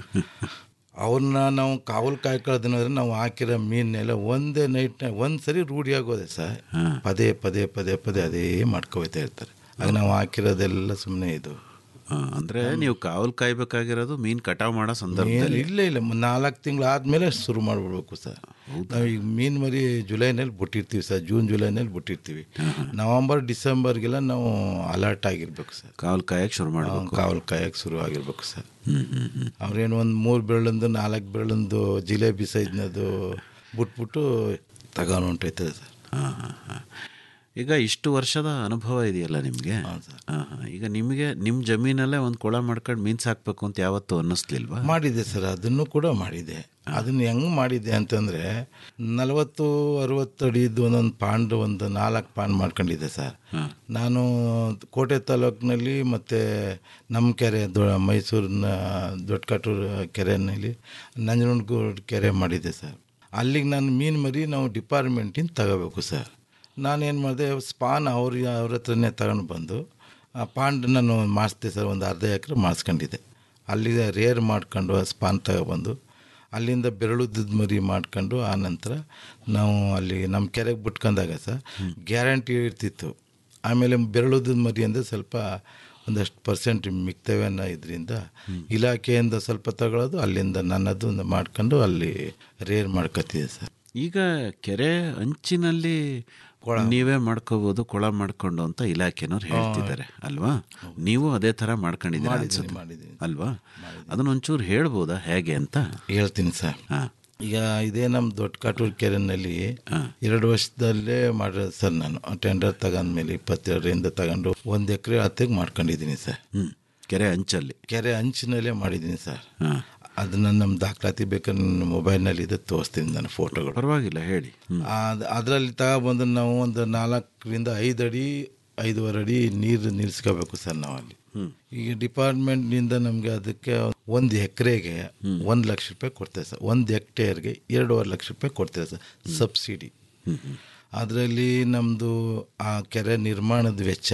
ಅವ್ರನ್ನ ನಾವು ಕಾವಲು ಕಾಯ್ಕೊಳ್ಳೋದನ್ನಂದ್ರೆ ನಾವು ಹಾಕಿರೋ ಮೀನೆಲ್ಲ ಒಂದೇ ನೈಟ್ನ ಒಂದು ಸರಿ ರೂಢಿ ಆಗೋದೆ ಸರ್ ಪದೇ ಪದೇ ಪದೇ ಪದೇ ಅದೇ ಮಾಡ್ಕೊಯ್ತಾ ಇರ್ತಾರೆ ಆಗ ನಾವು ಹಾಕಿರೋದೆಲ್ಲ ಸುಮ್ಮನೆ ಇದು ಅಂದ್ರೆ ನೀವು ಕಾವಲ್ ಕಾಯ್ಬೇಕಾಗಿರೋದು ಮೀನ್ ಕಟಾವ್ ಮಾಡೋ ಮೀನ್- ಸಂದರ್ಭದಲ್ಲಿ ಇಲ್ಲ ಇಲ್ಲ ನಾಲ್ಕು ತಿಂಗಳು ಆದಮೇಲೆ ಶುರು ಮಾಡಿಬಿಡ್ಬೇಕು ಸರ್ ನಾವು ಈಗ ಮೀನು ಮರಿ ಜುಲೈನಲ್ಲಿ ಬಿಟ್ಟಿರ್ತೀವಿ ಸರ್ ಜೂನ್ ಜುಲೈನಲ್ಲಿ ಬಿಟ್ಟಿರ್ತೀವಿ ನವಂಬರ್ ಡಿಸೆಂಬರ್ಗೆಲ್ಲ ನಾವು ಅಲರ್ಟ್ ಆಗಿರ್ಬೇಕು ಸರ್ ಕಾವಲ್ ಕಾಯಕ್ಕೆ ಶುರು ಮಾಡಬೇಕು ಕಾವಲು ಕಾಯಕ್ಕೆ ಶುರು ಆಗಿರ್ಬೇಕು ಸರ್ ಅವ್ರೇನು ಒಂದು ಮೂರು ಬೆರಳಂದು ನಾಲ್ಕು ಬೆರಳಂದು ಜಿಲೇಬಿ ಸೈಜ್ನದು ಬಿಟ್ಬಿಟ್ಟು ತಗೊಂಡು ಹೊಂಟೈತದೆ ಸರ್ ಈಗ ಇಷ್ಟು ವರ್ಷದ ಅನುಭವ ಇದೆಯಲ್ಲ ನಿಮಗೆ ಈಗ ನಿಮಗೆ ನಿಮ್ಮ ಜಮೀನಲ್ಲೇ ಒಂದು ಕೊಳ ಮಾಡ್ಕೊಂಡು ಮೀನ್ ಸಾಕ್ಬೇಕು ಅಂತ ಯಾವತ್ತೂ ಅನ್ನಿಸ್ಲಿಲ್ವಾ ಮಾಡಿದೆ ಸರ್ ಅದನ್ನು ಕೂಡ ಮಾಡಿದೆ ಅದನ್ನು ಹೆಂಗೆ ಮಾಡಿದೆ ಅಂತಂದರೆ ನಲವತ್ತು ಅರವತ್ತು ಅಡಿದ್ದು ಒಂದೊಂದು ಪಾಂಡ್ ಒಂದು ನಾಲ್ಕು ಪಾಂಡ್ ಮಾಡ್ಕೊಂಡಿದ್ದೆ ಸರ್ ನಾನು ಕೋಟೆ ತಾಲೂಕಿನಲ್ಲಿ ಮತ್ತು ನಮ್ಮ ಕೆರೆ ದೊ ಮೈಸೂರಿನ ದೊಡ್ಡಕಾಟೂರು ಕೆರೆಯಲ್ಲಿ ನಂಜನಗೂಡು ಕೆರೆ ಮಾಡಿದ್ದೆ ಸರ್ ಅಲ್ಲಿಗೆ ನಾನು ಮೀನು ಮರಿ ನಾವು ಡಿಪಾರ್ಟ್ಮೆಂಟಿಂದ ತಗೋಬೇಕು ಸರ್ ನಾನೇನು ಮಾಡಿದೆ ಸ್ಪಾನ್ ಅವ್ರ ಅವ್ರ ಹತ್ರನೇ ತಗೊಂಡು ಬಂದು ಆ ಪಾಂಡ್ ನಾನು ಮಾಡಿಸ್ದೆ ಸರ್ ಒಂದು ಅರ್ಧ ಎಕರೆ ಮಾಡಿಸ್ಕೊಂಡಿದ್ದೆ ಅಲ್ಲಿಗೆ ರೇರ್ ಮಾಡ್ಕೊಂಡು ಆ ಸ್ಪಾನ್ ತಗೊಬಂದು ಅಲ್ಲಿಂದ ಬೆರಳುದ್ದದ ಮರಿ ಮಾಡ್ಕೊಂಡು ಆ ನಂತರ ನಾವು ಅಲ್ಲಿ ನಮ್ಮ ಕೆರೆಗೆ ಬಿಟ್ಕೊಂಡಾಗ ಸರ್ ಗ್ಯಾರಂಟಿ ಇರ್ತಿತ್ತು ಆಮೇಲೆ ಬೆರಳುದ್ದದ ಮರಿ ಅಂದರೆ ಸ್ವಲ್ಪ ಒಂದಷ್ಟು ಪರ್ಸೆಂಟ್ ಮಿಕ್ತವೆ ಅನ್ನೋ ಇದರಿಂದ ಇಲಾಖೆಯಿಂದ ಸ್ವಲ್ಪ ತಗೊಳ್ಳೋದು ಅಲ್ಲಿಂದ ನನ್ನದು ಒಂದು ಮಾಡ್ಕೊಂಡು ಅಲ್ಲಿ ರೇರ್ ಮಾಡ್ಕೊತಿದ್ದೆ ಸರ್ ಈಗ ಕೆರೆ ಅಂಚಿನಲ್ಲಿ ನೀವೇ ಮಾಡ್ಕೋಬಹುದು ಕೊಳ ಮಾಡ್ಕೊಂಡು ಅಂತ ಇಲಾಖೆನವ್ರು ಹೇಳ್ತಿದ್ದಾರೆ ಅಲ್ವಾ ನೀವು ಅದೇ ತರ ಮಾಡ್ಕೊಂಡಿದ್ದೀರಾ ಮಾಡಿದ್ದೀನಿ, ಅನ್ಸುತ್ತೆ. ಮಾಡಿದ್ದೀನಿ. ಅಲ್ವಾ ಅದನ್ನ ಒಂಚೂರು ಹೇಳ್ಬೋದಾ ಹೇಗೆ ಅಂತ ಹೇಳ್ತೀನಿ ಸರ್ ಈಗ ಇದೇ ನಮ್ಮ ದೊಡ್ಡ ಕಾಟೂರು ಕೆರೆನಲ್ಲಿ ಎರಡು ವರ್ಷದಲ್ಲೇ ಮಾಡಿರೋದು ಸರ್ ನಾನು ಟೆಂಡರ್ ತಗೊಂಡ್ಮೇಲೆ ಇಪ್ಪತ್ತೆರಡರಿಂದ ತಗೊಂಡು ಒಂದು ಎಕರೆ ಹತ್ತಿಗೆ ಮಾಡ್ಕೊಂಡಿದ್ದೀನಿ ಸರ್ ಕೆರೆ ಅಂಚಲ್ಲಿ ಕೆರೆ ಅಂಚಿನಲ್ಲೇ ಮಾಡಿದ್ದೀನಿ ಸರ್ ಅದನ್ನ ನಮ್ಮ ದಾಖಲಾತಿ ಬೇಕಾದ್ರೆ ನನ್ನ ಮೊಬೈಲ್ನಲ್ಲಿ ಇದೆ ತೋರಿಸ್ತೀನಿ ನಾನು ಫೋಟೋಗಳು ಪರವಾಗಿಲ್ಲ ಹೇಳಿ ಅದರಲ್ಲಿ ತಗೊಬಂದು ನಾವು ಒಂದು ನಾಲ್ಕರಿಂದ ಐದು ಅಡಿ ಐದೂವರೆ ಅಡಿ ನೀರು ನಿಲ್ಲಿಸ್ಕೋಬೇಕು ಸರ್ ನಾವು ಅಲ್ಲಿ ಈಗ ಡಿಪಾರ್ಟ್ಮೆಂಟ್ನಿಂದ ನಮಗೆ ಅದಕ್ಕೆ ಒಂದು ಎಕರೆಗೆ ಒಂದು ಲಕ್ಷ ರೂಪಾಯಿ ಕೊಡ್ತೇವೆ ಸರ್ ಒಂದು ಹೆಕ್ಟೇರ್ಗೆ ಎರಡೂವರೆ ಲಕ್ಷ ರೂಪಾಯಿ ಕೊಡ್ತೇವೆ ಸರ್ ಸಬ್ಸಿಡಿ ಅದರಲ್ಲಿ ನಮ್ಮದು ಆ ಕೆರೆ ನಿರ್ಮಾಣದ ವೆಚ್ಚ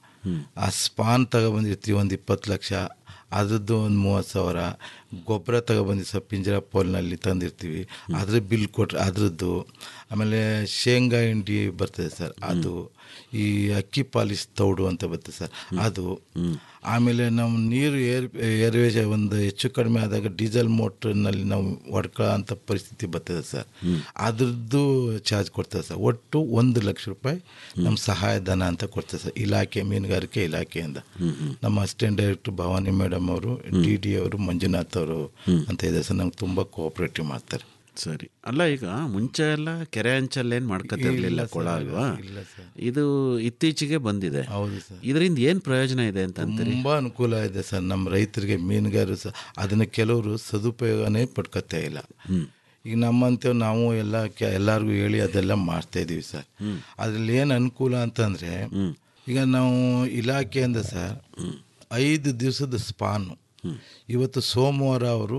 ಆ ಸ್ಪಾನ್ ತಗೊಬಂದಿರ್ತೀವಿ ಒಂದು ಇಪ್ಪತ್ತು ಲಕ್ಷ ಅದ್ರದ್ದು ಒಂದು ಮೂವತ್ತು ಸಾವಿರ ಗೊಬ್ಬರ ತಗೊಬಂದು ಸರ್ ಪಿಂಜರ ಪೋಲ್ನಲ್ಲಿ ತಂದಿರ್ತೀವಿ ಅದ್ರ ಬಿಲ್ ಕೊಟ್ರೆ ಅದ್ರದ್ದು ಆಮೇಲೆ ಶೇಂಗಾ ಹಿಂಡಿ ಬರ್ತದೆ ಸರ್ ಅದು ಈ ಅಕ್ಕಿ ಪಾಲಿಸ್ ತೌಡು ಅಂತ ಬರ್ತದೆ ಸರ್ ಅದು ಆಮೇಲೆ ನಾವು ನೀರು ಏರ್ ಏರ್ವೇಜ್ ಒಂದು ಹೆಚ್ಚು ಕಡಿಮೆ ಆದಾಗ ಡೀಸೆಲ್ ಮೋಟ್ರ್ನಲ್ಲಿ ನಾವು ಹೊಡ್ಕೊಳ್ಳೋ ಅಂಥ ಪರಿಸ್ಥಿತಿ ಬರ್ತದೆ ಸರ್ ಅದ್ರದ್ದು ಚಾರ್ಜ್ ಕೊಡ್ತದೆ ಸರ್ ಒಟ್ಟು ಒಂದು ಲಕ್ಷ ರೂಪಾಯಿ ನಮ್ಮ ಸಹಾಯಧನ ಅಂತ ಕೊಡ್ತದೆ ಸರ್ ಇಲಾಖೆ ಮೀನುಗಾರಿಕೆ ಇಲಾಖೆಯಿಂದ ನಮ್ಮ ಅಸಿಸ್ಟೆಂಟ್ ಡೈರೆಕ್ಟರ್ ಭವಾನಿ ಮೇಡಮ್ ಅವರು ಡಿ ಡಿ ಅವರು ಮಂಜುನಾಥ್ ಅವರು ಅಂತ ಇದೆ ಸರ್ ನಮ್ಗೆ ತುಂಬ ಕೋಆಪ್ರೇಟಿವ್ ಮಾಡ್ತಾರೆ ಸರಿ ಅಲ್ಲ ಈಗ ಮುಂಚೆ ಎಲ್ಲ ಕೆರೆ ಅಂಚಲ್ಲಿ ಏನ್ ಮಾಡ್ಕೊತಿರ್ಲಿಲ್ಲ ಇಲ್ಲ ಕೊಳ ಸರ್, ಅಲ್ವಾ ಇಲ್ಲ ಸರ್. ಇದು ಇತ್ತೀಚೆಗೆ ಬಂದಿದೆ ಹೌದು ಸರ್ ಇದರಿಂದ ಏನ್ ಪ್ರಯೋಜನ ಇದೆ ಅಂತ ಅಂತೀರಿ ತುಂಬ ಅನುಕೂಲ ಇದೆ ಸರ್ ನಮ್ಮ ರೈತರಿಗೆ ಮೀನುಗಾರರು ಸಹ ಅದನ್ನು ಕೆಲವರು ಸದುಪಯೋಗನೇ ಪಡ್ಕೊತಾ ಇಲ್ಲ ಈಗ ನಮ್ಮಂತೇವ್ ನಾವು ಎಲ್ಲ ಕೆ ಎಲ್ಲರಿಗೂ ಹೇಳಿ ಅದೆಲ್ಲ ಮಾಡ್ತಾ ಇದೀವಿ ಸರ್ ಅದ್ರಲ್ಲಿ ಏನು ಅನುಕೂಲ ಅಂತಂದರೆ ಈಗ ನಾವು ಇಲಾಖೆಯಿಂದ ಸರ್ ಐದು ದಿವಸದ ಸ್ಪಾನು ಇವತ್ತು ಸೋಮವಾರ ಅವರು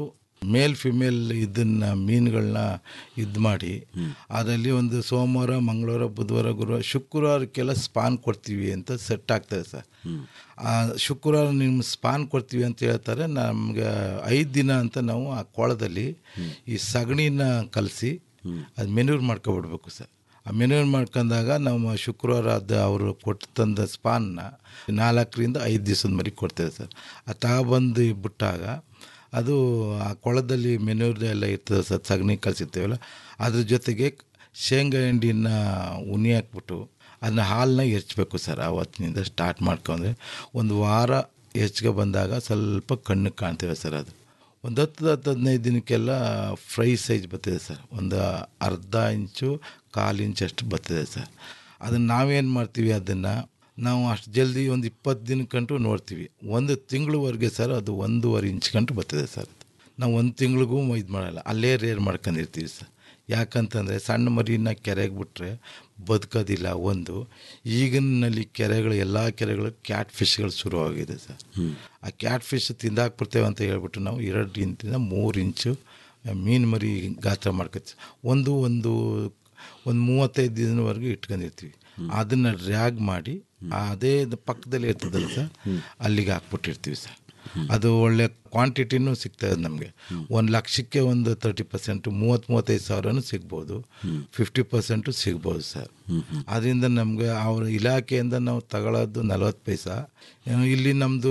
ಮೇಲ್ ಫಿಮೇಲ್ ಇದನ್ನ ಮೀನುಗಳನ್ನ ಇದು ಮಾಡಿ ಅದರಲ್ಲಿ ಒಂದು ಸೋಮವಾರ ಮಂಗಳವಾರ ಬುಧವಾರ ಗುರುವಾರ ಶುಕ್ರವಾರಕ್ಕೆಲ್ಲ ಸ್ಪಾನ್ ಕೊಡ್ತೀವಿ ಅಂತ ಸೆಟ್ ಆಗ್ತದೆ ಸರ್ ಆ ಶುಕ್ರವಾರ ನಿಮ್ಮ ಸ್ಪಾನ್ ಕೊಡ್ತೀವಿ ಅಂತ ಹೇಳ್ತಾರೆ ನಮ್ಗೆ ಐದು ದಿನ ಅಂತ ನಾವು ಆ ಕೊಳದಲ್ಲಿ ಈ ಸಗಣಿನ ಕಲಸಿ ಅದು ಮೆನ್ಯೂರ್ ಮಾಡ್ಕೊಬಿಡ್ಬೇಕು ಸರ್ ಆ ಮೆನ್ಯೂರ್ ಮಾಡ್ಕೊಂಡಾಗ ನಮ್ಮ ಶುಕ್ರವಾರ ಅದು ಅವರು ಕೊಟ್ಟು ತಂದ ಸ್ಪಾನ್ನ ನಾಲ್ಕರಿಂದ ಐದು ದಿವಸದ ಮರಿ ಕೊಡ್ತೇವೆ ಸರ್ ಅದು ತಗೊಬಂದು ಬಿಟ್ಟಾಗ ಅದು ಆ ಕೊಳದಲ್ಲಿ ಮೆನ್ಯೂರ್ ಎಲ್ಲ ಇರ್ತದೆ ಸರ್ ಸಗಣಿ ಕಲಿಸಿರ್ತೇವಲ್ಲ ಅದ್ರ ಜೊತೆಗೆ ಶೇಂಗಾ ಹಿಂಡಿನ ಉನಿ ಹಾಕ್ಬಿಟ್ಟು ಅದನ್ನ ಹಾಲನ್ನ ಹೆರ್ಚ್ಬೇಕು ಸರ್ ಆವತ್ತಿನಿಂದ ಸ್ಟಾರ್ಟ್ ಮಾಡ್ಕೊಂಡ್ರೆ ಒಂದು ವಾರ ಹೆಚ್ಚಿಗೆ ಬಂದಾಗ ಸ್ವಲ್ಪ ಕಣ್ಣಿಗೆ ಕಾಣ್ತೇವೆ ಸರ್ ಅದು ಒಂದು ಹತ್ತು ಹತ್ತು ಹದಿನೈದು ದಿನಕ್ಕೆಲ್ಲ ಫ್ರೈ ಸೈಜ್ ಬರ್ತಿದೆ ಸರ್ ಒಂದು ಅರ್ಧ ಇಂಚು ಕಾಲು ಇಂಚಷ್ಟು ಬರ್ತಿದೆ ಸರ್ ಅದನ್ನು ನಾವೇನು ಮಾಡ್ತೀವಿ ಅದನ್ನು ನಾವು ಅಷ್ಟು ಜಲ್ದಿ ಒಂದು ಇಪ್ಪತ್ತು ದಿನಕ್ಕಂಟು ನೋಡ್ತೀವಿ ಒಂದು ತಿಂಗಳವರೆಗೆ ಸರ್ ಅದು ಒಂದೂವರೆ ಇಂಚ್ ಗಂಟು ಬರ್ತಿದೆ ಸರ್ ನಾವು ಒಂದು ತಿಂಗಳಿಗೂ ಇದು ಮಾಡಲ್ಲ ಅಲ್ಲೇ ರೇರ್ ಮಾಡ್ಕೊಂಡಿರ್ತೀವಿ ಸರ್ ಯಾಕಂತಂದರೆ ಸಣ್ಣ ಮರಿನ ಕೆರೆಗೆ ಬಿಟ್ರೆ ಬದುಕೋದಿಲ್ಲ ಒಂದು ಈಗಿನಲ್ಲಿ ಕೆರೆಗಳು ಎಲ್ಲ ಕೆರೆಗಳು ಕ್ಯಾಟ್ ಫಿಶ್ಗಳು ಶುರುವಾಗಿದೆ ಸರ್ ಆ ಕ್ಯಾಟ್ ಫಿಶ್ ತಿಂದಾಕ್ಬಿಡ್ತೇವೆ ಅಂತ ಹೇಳ್ಬಿಟ್ಟು ನಾವು ಎರಡು ಇಂಚಿಂದ ಮೂರು ಇಂಚು ಮೀನು ಮರಿ ಗಾತ್ರ ಮಾಡ್ಕೊತೀವಿ ಒಂದು ಒಂದು ಒಂದು ಮೂವತ್ತೈದು ದಿನದವರೆಗೂ ಇಟ್ಕೊಂಡಿರ್ತೀವಿ ಅದನ್ನು ರ್ಯಾಗ್ ಮಾಡಿ ಅದೇ ಪಕ್ಕದಲ್ಲಿ ಇರ್ತದಲ್ಲ ಸರ್ ಅಲ್ಲಿಗೆ ಹಾಕ್ಬಿಟ್ಟಿರ್ತೀವಿ ಸರ್ ಅದು ಒಳ್ಳೆ ಕ್ವಾಂಟಿಟಿನೂ ಸಿಗ್ತದೆ ನಮಗೆ ಒಂದು ಲಕ್ಷಕ್ಕೆ ಒಂದು ತರ್ಟಿ ಪರ್ಸೆಂಟು ಮೂವತ್ತು ಮೂವತ್ತೈದು ಸಾವಿರನೂ ಸಿಗ್ಬೋದು ಫಿಫ್ಟಿ ಪರ್ಸೆಂಟು ಸಿಗ್ಬೋದು ಸರ್ ಅದರಿಂದ ನಮಗೆ ಅವ್ರ ಇಲಾಖೆಯಿಂದ ನಾವು ತಗೊಳ್ಳೋದು ನಲ್ವತ್ತು ಪೈಸಾ ಇಲ್ಲಿ ನಮ್ಮದು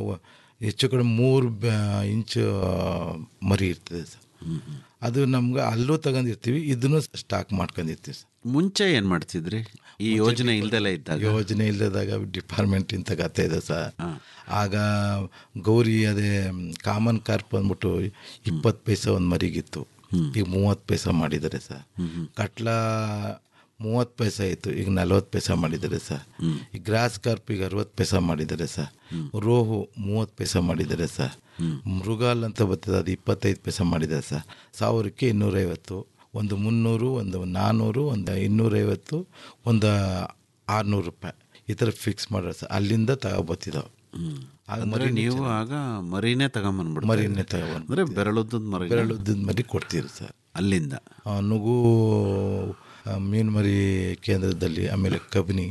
ಹೆಚ್ಚು ಕಡಿಮೆ ಮೂರು ಇಂಚು ಮರಿ ಇರ್ತದೆ ಸರ್ ಅದು ನಮ್ಗೆ ಅಲ್ಲೂ ತಗೊಂಡಿರ್ತೀವಿ ಇದನ್ನು ಸ್ಟಾಕ್ ಮಾಡ್ಕೊಂಡಿರ್ತೀವಿ ಸರ್ ಮುಂಚೆ ಏನು ಮಾಡ್ತಿದ್ರಿ ಈ ಯೋಜನೆ ಇಲ್ದೆಲ್ಲ ಇದ್ದಾಗ ಯೋಜನೆ ಇಲ್ಲದಾಗ ಡಿಪಾರ್ಟ್ಮೆಂಟಿಂದ ತಗತ್ತೆ ಇದೆ ಸರ್ ಆಗ ಗೌರಿ ಅದೇ ಕಾಮನ್ ಕಾರ್ಪ್ ಅಂದ್ಬಿಟ್ಟು ಇಪ್ಪತ್ತು ಪೈಸೆ ಒಂದು ಮರಿಗಿತ್ತು ಈಗ ಮೂವತ್ತು ಪೈಸೆ ಮಾಡಿದ್ದಾರೆ ಸರ್ ಕಟ್ಲ ಮೂವತ್ತು ಪೈಸೆ ಇತ್ತು ಈಗ ನಲ್ವತ್ತು ಪೈಸೆ ಮಾಡಿದ್ದಾರೆ ಸರ್ ಈ ಗ್ರಾಸ್ ಕಾರ್ಪ್ ಈಗ ಅರವತ್ತು ಪೈಸೆ ಮಾಡಿದ್ದಾರೆ ಸರ್ ರೋಹು ಮೂವತ್ತು ಪೈಸೆ ಮಾಡಿದ್ದಾರೆ ಸರ್ ಮೃಗಾಲ್ ಅಂತ ಬರ್ತದೆ ಅದು ಇಪ್ಪತ್ತೈದು ಪೈಸೆ ಮಾಡಿದ್ದಾರೆ ಸರ್ ಸಾವಿರಕ್ಕೆ ಇನ್ನೂರೈವತ್ತು ಒಂದು ಮುನ್ನೂರು ಒಂದು ನಾನ್ನೂರು ಒಂದು ಇನ್ನೂರೈವತ್ತು ಒಂದು ಆರುನೂರು ರೂಪಾಯಿ ಈ ಥರ ಫಿಕ್ಸ್ ಮಾಡ್ಯಾರ ಸರ್ ಅಲ್ಲಿಂದ ತಗೊಬತ್ತಿದ್ದಾವೆ ಅಂದ್ರೆ ನೀವು ಆಗ ಮರಿನೇ ತಗೊಂಬಂದ್ಬಿಡ್ತೀರಿ ಮರಿನೇ ತಗೊಂಬಂದು ಅಂದ್ರೆ ಬೆರಳುದ್ದದ ಮರಿ ಬೆರಳುದ್ದದ ಮರಿ ಕೊಡ್ತೀರಿ ಸರ್ ಅಲ್ಲಿಂದ ಆ, ನುಗು ಆ, ಮೀನು ಮರಿ ಕೇಂದ್ರದಲ್ಲಿ ಆಮೇಲೆ ಕಬಿನಿ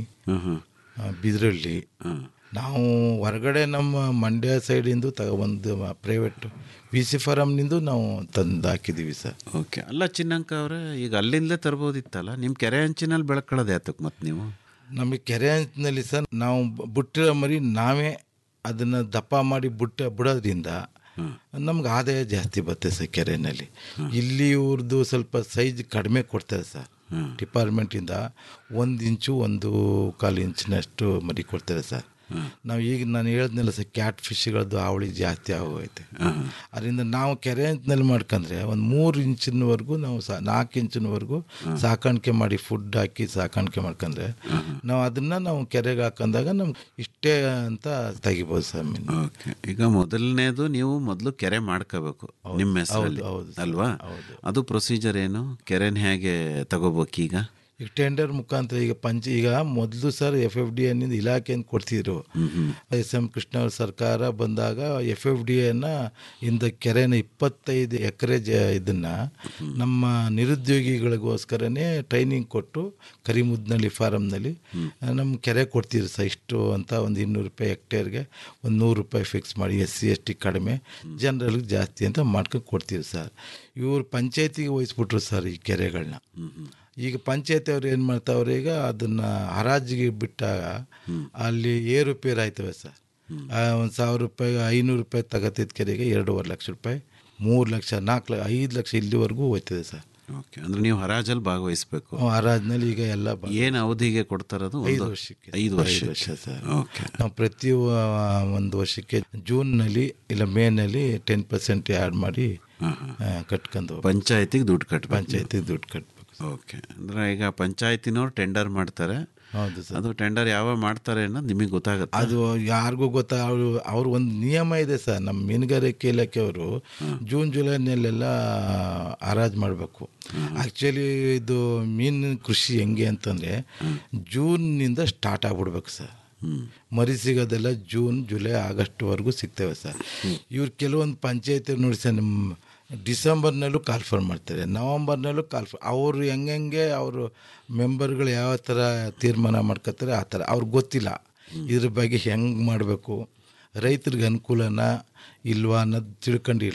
ಆ, ಬಿದ್ರಳ್ಳಿ ನಾವು ಹೊರಗಡೆ ನಮ್ಮ ಮಂಡ್ಯ ಸೈಡಿಂದ ತಗೊಬಂದು ಪ್ರೈವೇಟ್ ವಿ ಸಿ ಫಾರಮ್ನಿಂದ ನಾವು ತಂದು ಹಾಕಿದ್ದೀವಿ ಸರ್ ಓಕೆ ಅಲ್ಲ ಚಿನ್ನಂಕ ಅವರೇ ಈಗ ಅಲ್ಲಿಂದಲೇ ತರ್ಬೋದಿತ್ತಲ್ಲ ನಿಮ್ಮ ಕೆರೆ ಹಂಚಿನಲ್ಲಿ ಬೆಳ್ಕೊಳ್ಳೋದು ಯಾತಕ್ಕೆ ಮತ್ತೆ ನೀವು ನಮಗೆ ಕೆರೆ ಅಂಚಿನಲ್ಲಿ ಸರ್ ನಾವು ಬ- ಬಿಟ್ಟಿರೋ ಮರಿ ನಾವೇ ಅದನ್ನು ದಪ್ಪ ಮಾಡಿ ಬಿಟ್ಟ ಬಿಡೋದ್ರಿಂದ ನಮ್ಗೆ ಆದಾಯ ಜಾಸ್ತಿ ಬರುತ್ತೆ ಸರ್ ಕೆರೆಯಲ್ಲಿ ಇಲ್ಲಿ ಇವ್ರದ್ದು ಸ್ವಲ್ಪ ಸೈಜ್ ಕಡಿಮೆ ಕೊಡ್ತಾರೆ ಸರ್ ಡಿಪಾರ್ಟ್ಮೆಂಟಿಂದ ಒಂದು ಇಂಚು ಒಂದು ಕಾಲು ಇಂಚಿನಷ್ಟು ಮರಿ ಕೊಡ್ತಾರೆ ಸರ್ ನಾವು ಈಗ ನಾನು ಹೇಳಿದ್ನಲ್ಲ ಸರ್ ಕ್ಯಾಟ್ ಫಿಶ್ಗಳದ್ದು ಹಾವಳಿ ಜಾಸ್ತಿ ಆಗೋಗೈತೆ ಅದರಿಂದ ನಾವು ಕೆರೆ ಅಂಚಿನಲ್ಲಿ ಮಾಡ್ಕೊಂಡ್ರೆ ಒಂದು ಮೂರು ಇಂಚಿನವರೆಗೂ ನಾವು ಸಾ ನಾಲ್ಕು ಇಂಚಿನವರೆಗೂ ಸಾಕಾಣಿಕೆ ಮಾಡಿ ಫುಡ್ ಹಾಕಿ ಸಾಕಾಣಿಕೆ ಮಾಡ್ಕೊಂಡ್ರೆ ನಾವು ಅದನ್ನು ನಾವು ಕೆರೆಗೆ ಹಾಕೊಂಡಾಗ ನಮ್ಗೆ ಇಷ್ಟೇ ಅಂತ ತೆಗಿಬೋದು ಸರ್ ಮೀನು ಓಕೆ ಈಗ ಮೊದಲನೇದು ನೀವು ಮೊದಲು ಕೆರೆ ಮಾಡ್ಕೋಬೇಕು ನಿಮ್ಮ ಹೆಸರಲ್ಲಿ ಅಲ್ವಾ ಅದು ಪ್ರೊಸೀಜರ್ ಏನು ಕೆರೆನ ಹೇಗೆ ತಗೋಬೇಕೀಗ ಈಗ ಟೆಂಡರ್ ಮುಖಾಂತರ ಈಗ ಪಂಚ ಈಗ ಮೊದಲು ಸರ್ ಎಫ್ ಎಫ್ ಡಿ ಎನ್ನಿಂದ ಇಲಾಖೆಯನ್ನು ಕೊಡ್ತಿದ್ರು ಎಸ್ ಎಂ ಕೃಷ್ಣ ಅವ್ರ ಸರ್ಕಾರ ಬಂದಾಗ ಎಫ್ ಎಫ್ ಡಿ ಎನ್ನ ಇಂದ ಕೆರೆನ ಇಪ್ಪತ್ತೈದು ಎಕರೆ ಜ ಇದನ್ನು ನಮ್ಮ ನಿರುದ್ಯೋಗಿಗಳಿಗೋಸ್ಕರನೇ ಟ್ರೈನಿಂಗ್ ಕೊಟ್ಟು ಕರಿಮುದ್ನಳ್ಳಿ ಫಾರಮ್ನಲ್ಲಿ ನಮ್ಮ ಕೆರೆ ಕೊಡ್ತಿದ್ರು ಸರ್ ಇಷ್ಟು ಅಂತ ಒಂದು ಇನ್ನೂರು ರೂಪಾಯಿ ಹೆಕ್ಟೇರ್ಗೆ ಒಂದು ನೂರು ರೂಪಾಯಿ ಫಿಕ್ಸ್ ಮಾಡಿ ಎಸ್ ಸಿ ಎಸ್ ಟಿ ಕಡಿಮೆ ಜನರಲ್ಗೆ ಜಾಸ್ತಿ ಅಂತ ಮಾಡ್ಕೊಂಡು ಕೊಡ್ತೀವಿ ಸರ್ ಇವ್ರು ಪಂಚಾಯತಿಗೆ ವಹಿಸ್ಬಿಟ್ರು ಸರ್ ಈ ಕೆರೆಗಳನ್ನ ಈಗ ಪಂಚಾಯತಿ ಅವ್ರು ಏನು ಮಾಡ್ತಾವ್ರೆ ಈಗ ಅದನ್ನು ಹರಾಜಿಗೆ ಬಿಟ್ಟಾಗ ಅಲ್ಲಿ ಏರುಪೇರು ಆಯ್ತವೆ ಸರ್ ಒಂದು ಸಾವಿರ ರೂಪಾಯಿ ಐನೂರು ರೂಪಾಯಿ ತಗತಿದ್ದ ಕೆರೆಗೆ ಎರಡೂವರೆ ಲಕ್ಷ ರೂಪಾಯಿ ಮೂರು ಲಕ್ಷ ನಾಲ್ಕು ಲಕ್ಷ ಐದು ಲಕ್ಷ ಇಲ್ಲಿವರೆಗೂ ಹೋಯ್ತದೆ ಸರ್ ಓಕೆ ಅಂದ್ರೆ ನೀವು ಹರಾಜಲ್ಲಿ ಭಾಗವಹಿಸ್ಬೇಕು ಹರಾಜ್ನಲ್ಲಿ ಈಗ ಎಲ್ಲ ಬ- ಏನು ಅವಧಿಗೆ ಕೊಡ್ತಾರದು ಒಂದು- ಐದು ವರ್ಷಕ್ಕೆ ಐದು ವರ್ಷ ಐದು ವರ್ಷ ಸರ್ ಓಕೆ ನಾವು ಪ್ರತಿ ವ- ಒಂದು ವರ್ಷಕ್ಕೆ ಜೂನ್ನಲ್ಲಿ ಇಲ್ಲ ಮೇನಲ್ಲಿ ಟೆನ್ ಪರ್ಸೆಂಟ್ ಆ್ಯಡ್ ಮಾಡಿ ಆ, ಕಟ್ಕೊಂಡು ಪಂಚಾಯತಿಗೆ ದುಡ್ಡು ಕಟ್ಟಬೇಕು ಪಂಚಾಯತಿಗೆ ದುಡ್ಡು ಕಟ್ಬೇಕು ಓಕೆ ಅಂದ್ರೆ ಈಗ ಪಂಚಾಯತಿನವರು ಟೆಂಡರ್ ಮಾಡ್ತಾರೆ ಹೌದು ಸರ್ ಅದು ಟೆಂಡರ್ ಯಾವಾಗ ಮಾಡ್ತಾರೆ ಅನ್ನೋದು ನಿಮಗೆ ಗೊತ್ತಾಗುತ್ತೆ ಅದು ಯಾರಿಗೂ ಗೊತ್ತಾ ಅವರು ಅವ್ರ ಒಂದು ನಿಯಮ ಇದೆ ಸರ್ ನಮ್ಮ ಮೀನುಗಾರಿಕೆ ಇಲಾಖೆಯವರು ಜೂನ್ ಜುಲೈನಲ್ಲೆಲ್ಲ ಹರಾಜು ಮಾಡಬೇಕು ಆ್ಯಕ್ಚುಲಿ ಇದು ಮೀನು ಕೃಷಿ ಹೆಂಗೆ ಅಂತಂದರೆ ಜೂನ್ನಿಂದ ಸ್ಟಾರ್ಟ್ ಆಗ್ಬಿಡ್ಬೇಕು ಸರ್ ಮರಿ ಸಿಗೋದೆಲ್ಲ ಜೂನ್ ಜುಲೈ ಆಗಸ್ಟ್ವರೆಗೂ ಸಿಗ್ತೇವೆ ಸರ್ ಇವ್ರು ಕೆಲವೊಂದು ಪಂಚಾಯತಿ ನೋಡಿ ಸರ್ ನಮ್ಮ ಡಿಸೆಂಬರ್ನಲ್ಲೂ ಕಾಲ್ಫರ್ ಮಾಡ್ತಾರೆ ನವಂಬರ್ನಲ್ಲೂ ಕಾಲ್ಫರ್ ಅವರು ಹೆಂಗೆ ಅವರು ಮೆಂಬರ್ಗಳು ಯಾವ ಥರ ತೀರ್ಮಾನ ಮಾಡ್ಕೋತಾರೆ ಆ ಥರ ಅವ್ರಿಗೆ ಗೊತ್ತಿಲ್ಲ ಇದ್ರ ಬಗ್ಗೆ ಹೆಂಗೆ ಮಾಡಬೇಕು ರೈತರಿಗೆ ಅನುಕೂಲನ ಇಲ್ವಾ ಅನ್ನೋದು ತಿಳ್ಕೊಂಡಿಲ್ಲ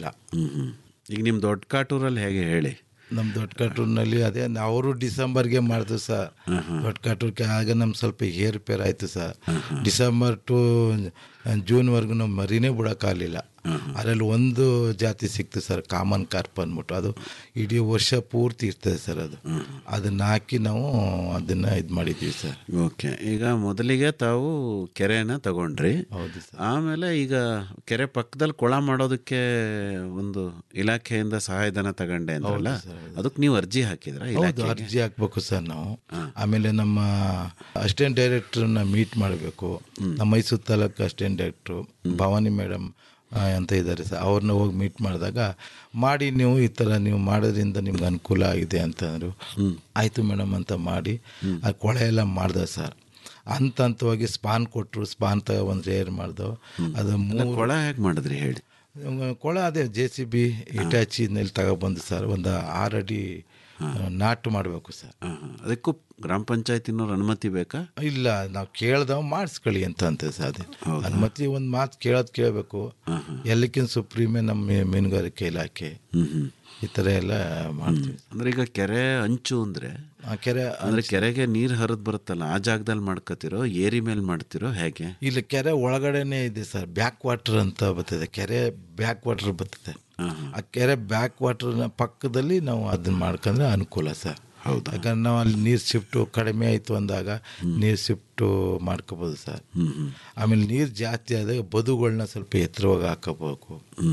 ಈಗ ನಿಮ್ಮ ದೊಡ್ಡ ಕಾಟೂರಲ್ಲಿ ಹೇಗೆ ಹೇಳಿ ನಮ್ಮ ದೊಡ್ಡ ಕಾಟೂರಿನಲ್ಲಿ ಅದೇ ಅವರು ಡಿಸೆಂಬರ್ಗೆ ಮಾಡಿದ್ರು ಸರ್ ದೊಡ್ಡ ಕಾಟೂರ್ಗೆ ಆಗ ನಮ್ಮ ಸ್ವಲ್ಪ ಏರುಪೇರು ಆಯಿತು ಸರ್ ಡಿಸೆಂಬರ್ ಟು ಜೂನ್ವರೆಗೂ ನಾವು ಮರಿನೇ ಬಿಡೋಕ್ಕಾಗಲಿಲ್ಲ ಅದರಲ್ಲಿ ಒಂದು ಜಾತಿ ಸಿಕ್ತು ಸರ್ ಕಾಮನ್ ಕಾರ್ಪ್ ಅಂದ್ಬಿಟ್ಟು ಅದು ಇಡೀ ವರ್ಷ ಪೂರ್ತಿ ಇರ್ತದೆ ಸರ್ ಅದು ಅದನ್ನ ಹಾಕಿ ನಾವು ಅದನ್ನು ಇದು ಮಾಡಿದ್ದೀವಿ ಸರ್ ಓಕೆ ಈಗ ಮೊದಲಿಗೆ ತಾವು ಕೆರೆನ ತಗೊಂಡ್ರಿ ಹೌದು ಆಮೇಲೆ ಈಗ ಕೆರೆ ಪಕ್ಕದಲ್ಲಿ ಕೊಳ ಮಾಡೋದಕ್ಕೆ ಒಂದು ಇಲಾಖೆಯಿಂದ ಸಹಾಯಧನ ತಗೊಂಡೆ ಅಂದ್ರಲ್ಲ ಅದಕ್ಕೆ ನೀವು ಅರ್ಜಿ ಹಾಕಿದ್ರ ಹೌದು ಇಲಾಖೆಗೆ ಅರ್ಜಿ ಹಾಕ್ಬೇಕು ಸರ್ ನಾವು ಆಮೇಲೆ ನಮ್ಮ ಅಸಿಸ್ಟೆಂಟ್ ಡೈರೆಕ್ಟ್ರನ್ನ ಮೀಟ್ ಮಾಡಬೇಕು ನಮ್ಮ Mysuru taluk assistant director Bhavani madam ಅಂತ ಇದ್ದಾರೆ ಸರ್ ಅವ್ರನ್ನ ಹೋಗಿ ಮೀಟ್ ಮಾಡಿದಾಗ ಮಾಡಿ ನೀವು ಈ ಥರ ನೀವು ಮಾಡೋದ್ರಿಂದ ನಿಮ್ಗೆ ಅನುಕೂಲ ಆಗಿದೆ ಅಂತಂದರು ಆಯಿತು ಮೇಡಮ್ ಅಂತ ಮಾಡಿ ಆ ಕೊಳೆ ಎಲ್ಲ ಮಾಡ್ದೆ ಸರ್ ಹಂತ ಹಂತವಾಗಿ ಸ್ಪಾನ್ ಕೊಟ್ಟರು ಸ್ಪಾನ್ ತಗೊಬಂದು ರೇರ್ ಮಾಡ್ದೋ ಅದು ಮೂರು ಕೊಳ ಹೇಗೆ ಮಾಡಿದ್ರಿ ಹೇಳಿ ಕೊಳ ಅದೇ ಜೆ ಸಿ ಬಿ ಇಟಾಚಿನಲ್ಲಿ ತಗೊಬಂದು ಸರ್ ಒಂದು ಆರು ಅಡಿ ನಾಟು ಮಾಡಬೇಕು ಸರ್ ಅದಕ್ಕೂ ಗ್ರಾಮ ಪಂಚಾಯತಿನವ್ರ ಅನುಮತಿ ಬೇಕಾ ಇಲ್ಲ ನಾವು ಕೇಳ್ದವ ಮಾಡಿಸ್ಕೊಳ್ಳಿ ಅಂತ ಅಂತೆ ಸರ್ ಅದೇ ಅನುಮತಿ ಒಂದು ಮಾತು ಕೇಳೋದು ಕೇಳಬೇಕು ಎಲ್ಲಕ್ಕಿಂತ ಸುಪ್ರೀಮೇ ನಮ್ಮ ಮೀ- ಮೀನುಗಾರಿಕೆ ಇಲಾಖೆ ಈ ಥರ ಎಲ್ಲ ಮಾಡ್ತೀವಿ ಅಂದ್ರೆ ಈಗ ಕೆರೆ ಅಂಚು ಅಂದ್ರೆ ಆ ಕೆರೆ ಅಂದ್ರೆ ಕೆರೆಗೆ ನೀರು ಹರಿದ್ ಬರುತ್ತಲ್ಲ ಆ ಜಾಗದಲ್ಲಿ ಮಾಡ್ಕೋತಿರೋ ಏರಿ ಮೇಲೆ ಮಾಡ್ತಿರೋ ಹೇಗೆ ಇಲ್ಲಿ ಕೆರೆ ಒಳಗಡೆನೇ ಇದೆ ಸರ್ ಬ್ಯಾಕ್ ವಾಟರ್ ಅಂತ ಬರ್ತದೆ ಕೆರೆ ಬ್ಯಾಕ್ ವಾಟರ್ ಬರ್ತದೆ ಆ ಕೆರೆ ಬ್ಯಾಕ್ ವಾಟರ್ನ ಪಕ್ಕದಲ್ಲಿ ನಾವು ಅದನ್ನ ಮಾಡ್ಕೊಂಡ್ರೆ ಅನುಕೂಲ ಸರ್ ಹೌದಾ ಯಾಕಂದ್ರೆ ನಾವು ಅಲ್ಲಿ ನೀರು ಶಿಫ್ಟು ಕಡಿಮೆ ಆಯಿತು ಅಂದಾಗ ನೀರು ಶಿಫ್ಟು ಮಾಡ್ಕೋಬೋದು ಸರ್ ಆಮೇಲೆ ನೀರು ಜಾಸ್ತಿ ಆದಾಗ ಬದುಗಳನ್ನ ಸ್ವಲ್ಪ ಎತ್ತರವಾಗಿ ಹಾಕೋಬೇಕು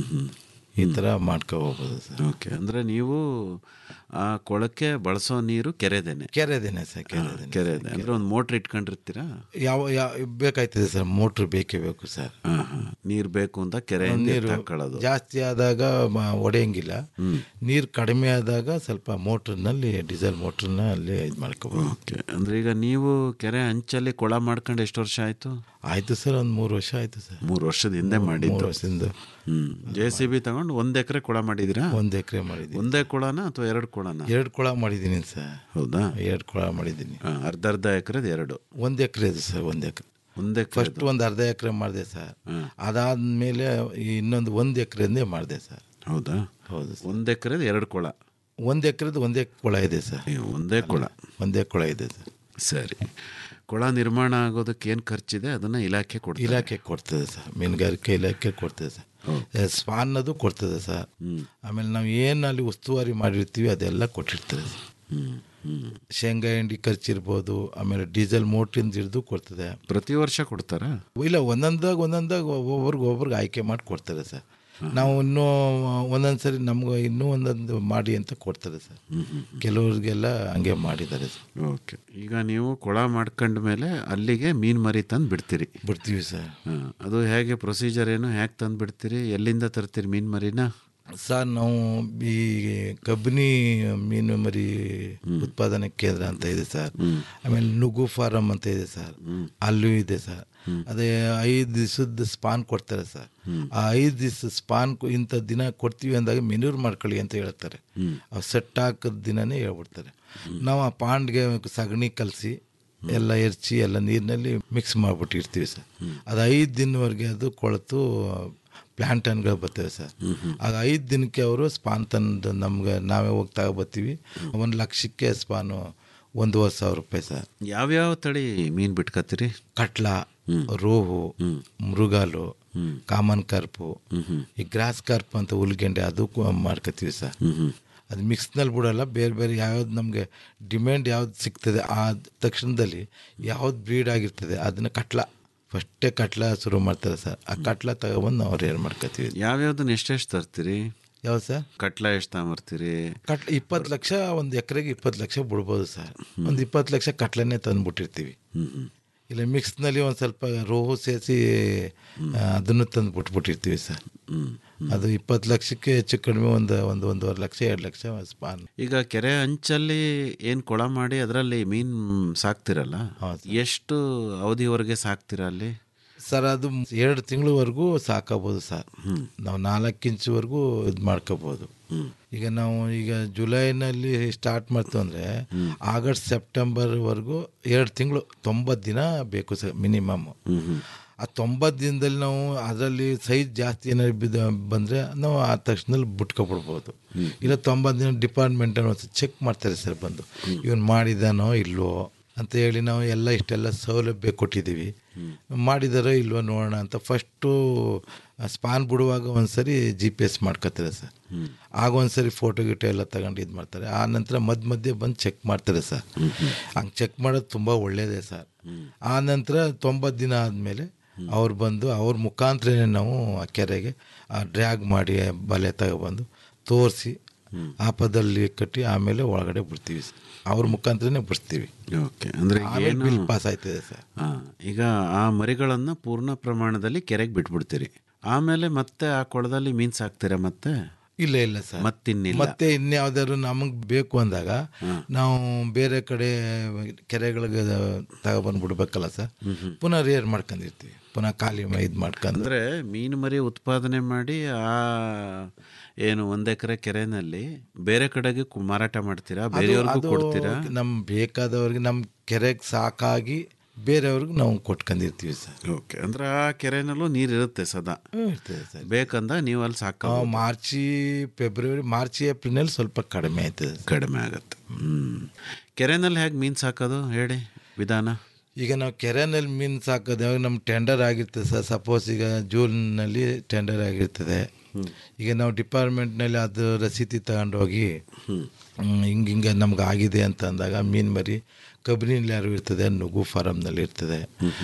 ಈ ಥರ ಮಾಡ್ಕೊ ಹೋಗ್ಬೋದು ಸರ್ ಓಕೆ ಅಂದ್ರೆ ನೀವು ಆ ಕೊಳಕ್ಕೆ ಬಳಸೋ ನೀರು ಕೆರೆದೇನೆ ಕೆರೆದೇನೆ ಸರ್ ಕೆರೆದೇನೆ ಕೆರೆದೆ ಅಂದ್ರೆ ಒಂದು ಮೋಟ್ರ್ ಇಟ್ಕೊಂಡಿರ್ತೀರಾ ಯಾವ ಯಾವ ಬೇಕಾಯ್ತದೆ ಸರ್ ಮೋಟ್ರ್ ಬೇಕೇ ಬೇಕು ಸರ್ ನೀರು ಬೇಕು ಅಂತ ಕೆರೆಯಿಂದ ನೀರು ಹಾಕೊಳ್ಳೋದು ಜಾಸ್ತಿ ಆದಾಗ ಮ- ಒಡೆಯಂಗಿಲ್ಲ ನೀರು ಕಡಿಮೆ ಆದಾಗ ಸ್ವಲ್ಪ ಮೋಟ್ರ್ನಲ್ಲಿ ಡೀಸೆಲ್ ಮೋಟ್ರನ್ನ ಅಲ್ಲಿ ಇದು ಮಾಡ್ಕೋಬೋದು ಓಕೆ ಅಂದ್ರೆ ಈಗ ನೀವು ಕೆರೆ ಅಂಚಲ್ಲಿ ಕೊಳ ಮಾಡ್ಕೊಂಡು ಎಷ್ಟು ವರ್ಷ ಆಯ್ತು ಆಯ್ತು ಸರ್ ಒಂದು ಮೂರು ವರ್ಷ ಆಯ್ತು ಸರ್ ಮೂರು ವರ್ಷದ ಹಿಂದೆ ಮೂರು ಮಾಡಿದ್ದು ವರ್ಷದಿಂದ ಹ್ಮ್ ಜೆ ಸಿ ಬಿ ತಗೊಂಡು ಒಂದ್ ಎಕರೆ ಕೊಳ ಮಾಡಿದಿರಾ ಒಂದು ಎಕರೆ ಮಾಡಿದ್ದೀನಿ ಒಂದೇ ಕೊಳನ ಅಥವಾ ಎರಡು ಕೊಳನ ಎರಡು ಕೊಳ ಮಾಡಿದ್ದೀನಿ ಸರ್ ಹೌದಾ ಎರಡು ಕೊಳ ಮಾಡಿದ್ದೀನಿ ಹಾ, ಅರ್ಧ ಅರ್ಧ ಎಕರೆದು ಎರಡು ಒಂದು ಎಕರೆ ಇದೆ ಸರ್ ಒಂದು ಎಕರೆ ಒಂದೇ ಫಸ್ಟ್ ಒಂದು ಅರ್ಧ ಎಕರೆ ಮಾಡಿದೆ ಸರ್ ಅದಾದ್ಮೇಲೆ ಈ ಇನ್ನೊಂದು ಒಂದು ಎಕರೆಂದೇ ಮಾಡಿದೆ ಸರ್ ಹೌದಾ ಹೌದು ಒಂದ್ ಎಕರೆದು ಎರಡು ಕೊಳ ಒಂದು ಎಕರೆದು ಒಂದೇ ಕೊಳ ಇದೆ ಸರ್ ಒಂದೇ ಕೊಳ ಒಂದೇ ಕೊಳ ಇದೆ ಸರ್ ಸರಿ ಕೊಳ ನಿರ್ಮಾಣ ಆಗೋದಕ್ಕೆ ಏನು ಖರ್ಚಿದೆ ಅದನ್ನ ಇಲಾಖೆ ಕೊಡ್ತಾರೆ ಇಲಾಖೆ ಕೊಡ್ತದೆ ಸರ್ ಮೀನುಗಾರಿಕೆ ಇಲಾಖೆ ಕೊಡ್ತದೆ ಸರ್ ಸ್ಪಾನ್ನದು ಕೊಡ್ತದೆ ಸರ್ ಆಮೇಲೆ ನಾವು ಏನು ಅಲ್ಲಿ ಉಸ್ತುವಾರಿ ಮಾಡಿರ್ತೀವಿ ಅದೆಲ್ಲ ಕೊಟ್ಟಿರ್ತಾರೆ ಸರ್ ಶೇಂಗಾ ಹಿಂಡಿ ಖರ್ಚಿರ್ಬೋದು ಆಮೇಲೆ ಡೀಸೆಲ್ ಮೋಟ್ರಿಂದ ಹಿಡಿದು ಕೊಡ್ತದೆ ಪ್ರತಿ ವರ್ಷ ಕೊಡ್ತಾರಾ ಇಲ್ಲ ಒಂದೊಂದಾಗ ಒಂದೊಂದಾಗ ಒಬ್ಬೊಬ್ರಿಗೆ ಒಬ್ರಿಗೆ ಆಯ್ಕೆ ಮಾಡಿ ಕೊಡ್ತಾರೆ ಸರ್ ನಾವು ಇನ್ನೂ ಒಂದೊಂದು ಸರಿ ನಮ್ಗೆ ಇನ್ನೂ ಒಂದೊಂದು ಮಾಡಿ ಅಂತ ಕೊಡ್ತಾರೆ ಸರ್ ಕೆಲವ್ರಿಗೆಲ್ಲ ಹಂಗೆ ಮಾಡಿದ್ದಾರೆ ಸರ್ ಓಕೆ ಈಗ ನೀವು ಕೊಳ ಮಾಡ್ಕೊಂಡ ಮೇಲೆ ಅಲ್ಲಿಗೆ ಮೀನು ಮರಿ ತಂದು ಬಿಡ್ತೀರಿ ಬಿಡ್ತೀವಿ ಸರ್ ಹಾ, ಅದು ಹೇಗೆ ಪ್ರೊಸೀಜರ್ ಏನು ಹೇಗೆ ತಂದು ಬಿಡ್ತೀರಿ ಎಲ್ಲಿಂದ ತರ್ತೀರಿ ಮೀನು ಮರಿನ ಸರ್ ನಾವು ಈ ಕಬ್ಬಿನಿ ಮೀನು ಮರಿ ಉತ್ಪಾದನೆ ಕೇಂದ್ರ ಅಂತ ಇದೆ ಸರ್ ಆಮೇಲೆ ನುಗ್ಗು ಫಾರಂ ಅಂತ ಇದೆ ಸರ್ ಅಲ್ಲೂ ಇದೆ ಸರ್ ಅದೇ ಐದು ದಿವಸದ ಸ್ಪಾನ್ ಕೊಡ್ತಾರೆ ಸರ್ ಆ ಐದು ದಿವಸ ಸ್ಪಾನ್ ಕೊ- ಇಂಥ ದಿನ ಕೊಡ್ತೀವಿ ಅಂದಾಗ ಮೆನ್ಯೂರ್ ಮಾಡ್ಕೊಳ್ಳಿ ಅಂತ ಹೇಳ್ತಾರೆ ಅವ್ರು ಸೆಟ್ ಹಾಕಿದ ದಿನನೇ ಹೇಳ್ಬಿಡ್ತಾರೆ ನಾವು ಆ ಪಾಂಡ್ಗೆ ಸಗಣಿ ಕಲಸಿ ಎಲ್ಲ ಎರ್ಚಿ ಎಲ್ಲ ನೀರಿನಲ್ಲಿ ಮಿಕ್ಸ್ ಮಾಡಿಬಿಟ್ಟಿರ್ತೀವಿ ಸರ್ ಅದು ಐದು ದಿನವರೆಗೆ ಅದು ಕೊಳೆತು ಪ್ಲ್ಯಾಂಟನ್ಗಳು ಬರ್ತವೆ ಸರ್ ಆಗ ಐದು ದಿನಕ್ಕೆ ಅವರು ಸ್ಪಾನ್ ತಂದು ನಮ್ಗೆ ನಾವೇ ಹೋಗಿ ತಗೊಬರ್ತೀವಿ ಒಂದು ಲಕ್ಷಕ್ಕೆ ಸ್ಪಾನು ಒಂದೂವರೆ ಸಾವಿರ ರೂಪಾಯಿ ಸರ್ ಯಾವ್ಯಾವ ತಳಿ ಮೀನು ಬಿಟ್ಕತ್ತೀರಿ ಕಟ್ಲ ರೋಹು ಮೃಗಾಲು ಕಾಮನ್ ಕಾರ್ಪು ಈ ಗ್ರಾಸ್ ಕಾರ್ಪ್ ಅಂತ ಹುಲ್ಗೆಂಡೆ ಅದು ಕು- ಮಾಡ್ಕೊತೀವಿ ಸರ್ ಅದು ಮಿಕ್ಸ್ನಲ್ಲಿ ಬಿಡಲ್ಲ ಬೇರೆ ಬೇರೆ ಯಾವ್ದು ನಮಗೆ ಡಿಮ್ಯಾಂಡ್ ಯಾವ್ದು ಸಿಗ್ತದೆ ಆ ತಕ್ಷಣದಲ್ಲಿ ಯಾವ್ದು ಬ್ರೀಡ್ ಆಗಿರ್ತದೆ ಅದನ್ನ ಕಟ್ಲ ಫಸ್ಟೇ ಕಟ್ಲ ಶುರು ಮಾಡ್ತಾರೆ ಸರ್ ಆ ಕಟ್ಲ ತಗೊಬಂದು ನಾವು ರೇರ್ ಮಾಡ್ಕೊತೀವಿ ಯಾವ್ಯಾವ್ದನ್ನ ಎಷ್ಟೆಷ್ಟು ತರ್ತೀರಿ ಯಾವ್ದು ಸರ್ ಕಟ್ಲ ಎಷ್ಟು ತಗೊಂಬರ್ತೀರಿ ಕಟ್ಲ ಇಪ್ಪತ್ತು ಲಕ್ಷ ಒಂದು ಎಕರೆಗೆ ಇಪ್ಪತ್ತು ಲಕ್ಷ ಬಿಡ್ಬೋದು ಸರ್ ಒಂದು ಇಪ್ಪತ್ತು ಲಕ್ಷ ಕಟ್ಲನೇ ತಂದುಬಿಟ್ಟಿರ್ತೀವಿ ಇಲ್ಲ ಮಿಕ್ಸ್ನಲ್ಲಿ ಒಂದು ಸ್ವಲ್ಪ ರೋಹು ಸೇರಿಸಿ ಅದನ್ನು ತಂದು ಬಿಟ್ಬಿಟ್ಟಿರ್ತೀವಿ ಸರ್ ಅದು ಇಪ್ಪತ್ತು ಲಕ್ಷಕ್ಕೆ ಹೆಚ್ಚು ಕಡಿಮೆ ಒಂದು ಒಂದು ಒಂದೂವರೆ ಲಕ್ಷ ಎರಡು ಲಕ್ಷ ಸ್ಪಾನ್ ಈಗ ಕೆರೆ ಅಂಚಲ್ಲಿ ಏನು ಕೊಳ ಮಾಡಿ ಅದರಲ್ಲಿ ಮೀನು ಸಾಕ್ತಿರಲ್ಲ ಎಷ್ಟು ಅವಧಿವರೆಗೆ ಸಾಕ್ತೀರಾ ಅಲ್ಲಿ ಸರ್ ಅದು ಎರಡು ತಿಂಗಳವರೆಗೂ ಸಾಕಬೋದು ಸರ್ ನಾವು ನಾಲ್ಕು ಇಂಚ್ವರೆಗೂ ಇದು ಮಾಡ್ಕೋಬೋದು ಈಗ ನಾವು ಈಗ ಜುಲೈನಲ್ಲಿ ಸ್ಟಾರ್ಟ್ ಮಾಡ್ತು ಅಂದರೆ ಆಗಸ್ಟ್ ಸೆಪ್ಟೆಂಬರ್ವರೆಗೂ ಎರಡು ತಿಂಗಳು ತೊಂಬತ್ತು ದಿನ ಬೇಕು ಸರ್ ಮಿನಿಮಮ್ ಆ ತೊಂಬತ್ತು ದಿನದಲ್ಲಿ ನಾವು ಅದರಲ್ಲಿ ಸೈಜ್ ಜಾಸ್ತಿ ಏನಾದ್ರು ಬಿದ್ದ ಬಂದರೆ ನಾವು ಆ ತಕ್ಷಣದಲ್ಲಿ ಬಿಟ್ಕೊಬಿಡ್ಬೋದು ಇಲ್ಲ ತೊಂಬತ್ತು ದಿನ ಡಿಪಾರ್ಟ್ಮೆಂಟ್ ಒಂದು ಚೆಕ್ ಮಾಡ್ತಾರೆ ಸರ್ ಬಂದು ಇವನು ಮಾಡಿದಾನೋ ಇಲ್ವೋ ಅಂತ ಹೇಳಿ ನಾವು ಎಲ್ಲ ಇಷ್ಟೆಲ್ಲ ಸೌಲಭ್ಯ ಕೊಟ್ಟಿದ್ದೀವಿ ಮಾಡಿದಾರೋ ಇಲ್ವೋ ನೋಡೋಣ ಅಂತ ಫಸ್ಟು ಸ್ಪಾನ್ ಬಿಡುವಾಗ ಒಂದ್ಸರಿ ಜಿ ಪಿ ಎಸ್ ಮಾಡ್ಕೋತಾರೆ ಸರ್ ಆಗ ಒಂದ್ಸರಿ ಫೋಟೋ ಗಿಟೋ ಎಲ್ಲ ತಗೊಂಡು ಇದು ಮಾಡ್ತಾರೆ ಆ ನಂತರ ಮಧ್ಯ ಮಧ್ಯೆ ಬಂದು ಚೆಕ್ ಮಾಡ್ತಾರೆ ಸರ್ ಹಂಗೆ ಚೆಕ್ ಮಾಡೋದು ತುಂಬ ಒಳ್ಳೆಯದೇ ಸರ್ ಆ ನಂತರ ತೊಂಬತ್ತು ದಿನ ಆದಮೇಲೆ ಅವ್ರು ಬಂದು ಅವ್ರ ಮುಖಾಂತರನೇ ನಾವು ಆ ಕೆರೆಗೆ ಡ್ರ್ಯಾಗ್ ಮಾಡಿ ಬಲೆ ತಗೊಬಂದು ತೋರಿಸಿ ಆಪದಲ್ಲಿ ಕಟ್ಟಿ ಆಮೇಲೆ ಒಳಗಡೆ ಬಿಡ್ತೀವಿ ಸರ್ ಅವ್ರ ಮುಖಾಂತರನೇ ಬಿಡಿಸ್ತೀವಿ ಓಕೆ ಅಂದರೆ ಆಮೇಲೆ ಬಿಲ್ ಪಾಸ್ ಆಯ್ತದೆ ಸರ್ ಈಗ ಆ ಮರಿಗಳನ್ನು ಪೂರ್ಣ ಪ್ರಮಾಣದಲ್ಲಿ ಕೆರೆಗೆ ಬಿಟ್ಬಿಡ್ತೀರಿ ಆಮೇಲೆ ಮತ್ತೆ ಆ ಕೊಳದಲ್ಲಿ ಮೀನು ಸಾಕ್ತೀರಾ ಮತ್ತೆ ಇಲ್ಲ ಇಲ್ಲ ಸರ್ ಮತ್ತಿನ್ನಿಲ್ಲ ಮತ್ತೆ ಇನ್ಯಾವ್ದಾದ್ರು ನಮಗೆ ಬೇಕು ಅಂದಾಗ ನಾವು ಬೇರೆ ಕಡೆ ಕೆರೆಗಳಿಗೆ ತಗೊಬಂದು ಬಿಡ್ಬೇಕಲ್ಲ ಸರ್ ಪುನಃ ರೇರ್ ಮಾಡ್ಕೊಂಡಿರ್ತೀವಿ ಪುನಃ ಖಾಲಿ ಇದು ಮಾಡ್ಕೊಂಡು ಅಂದರೆ ಮೀನು ಮರಿ ಉತ್ಪಾದನೆ ಮಾಡಿ ಆ ಏನು ಒಂದು ಎಕರೆ ಕೆರೆನಲ್ಲಿ ಬೇರೆ ಕಡೆಗೆ ಕು- ಮಾರಾಟ ಮಾಡ್ತೀರಾ ಬೇರೆಯವ್ರಿಗೂ ಕೊಡ್ತೀರಾ ನಮ್ ಬೇಕಾದವ್ರಿಗೆ ನಮ್ಮ ಕೆರೆಗೆ ಸಾಕಾಗಿ ಬೇರೆಯವ್ರಿಗೆ ನಾವು ಕೊಟ್ಕೊಂಡಿರ್ತೀವಿ ಸರ್ ಓಕೆ ಅಂದ್ರೆ ಆ ಕೆರೆನಲ್ಲೂ ನೀರು ಇರುತ್ತೆ ಸದಾ ಇರ್ತದೆ ಸರ್ ಬೇಕಂದ ನೀವು ಅಲ್ಲಿ ಸಾಕ ನಾವು ಮಾರ್ಚಿ ಫೆಬ್ರವರಿ ಮಾರ್ಚ್ ಏಪ್ರಿಲ್ನಲ್ಲಿ ಸ್ವಲ್ಪ ಕಡಿಮೆ ಆಯ್ತದೆ ಕಡಿಮೆ ಆಗುತ್ತೆ ಹ್ಮ್ ಕೆರೆನಲ್ಲಿ ಹೇಗೆ ಮೀನು ಸಾಕೋದು ಹೇಳಿ ವಿಧಾನ ಈಗ ನಾವು ಕೆರೆನಲ್ಲಿ ಮೀನು ಸಾಕೋದು ಯಾವಾಗ ನಮ್ಮ ಟೆಂಡರ್ ಆಗಿರ್ತದೆ ಸರ್ ಸಪೋಸ್ ಈಗ ಜೂನ್ನಲ್ಲಿ ಟೆಂಡರ್ ಆಗಿರ್ತದೆ ಈಗ ನಾವು ಡಿಪಾರ್ಟ್ಮೆಂಟ್ನಲ್ಲಿ ಅದು ರಸೀದಿ ತಗೊಂಡೋಗಿ ಹಿಂಗೆ ಹಿಂಗೆ ನಮ್ಗೆ ಆಗಿದೆ ಅಂತ ಅಂದಾಗ ಮೀನು ಮರಿ ಕಬ್ಬಿನಲ್ಲಿ ಯಾರು ಇರ್ತದೆ ನುಗ್ಗು ಫಾರಮ್ನಲ್ಲಿ ಇರ್ತದೆ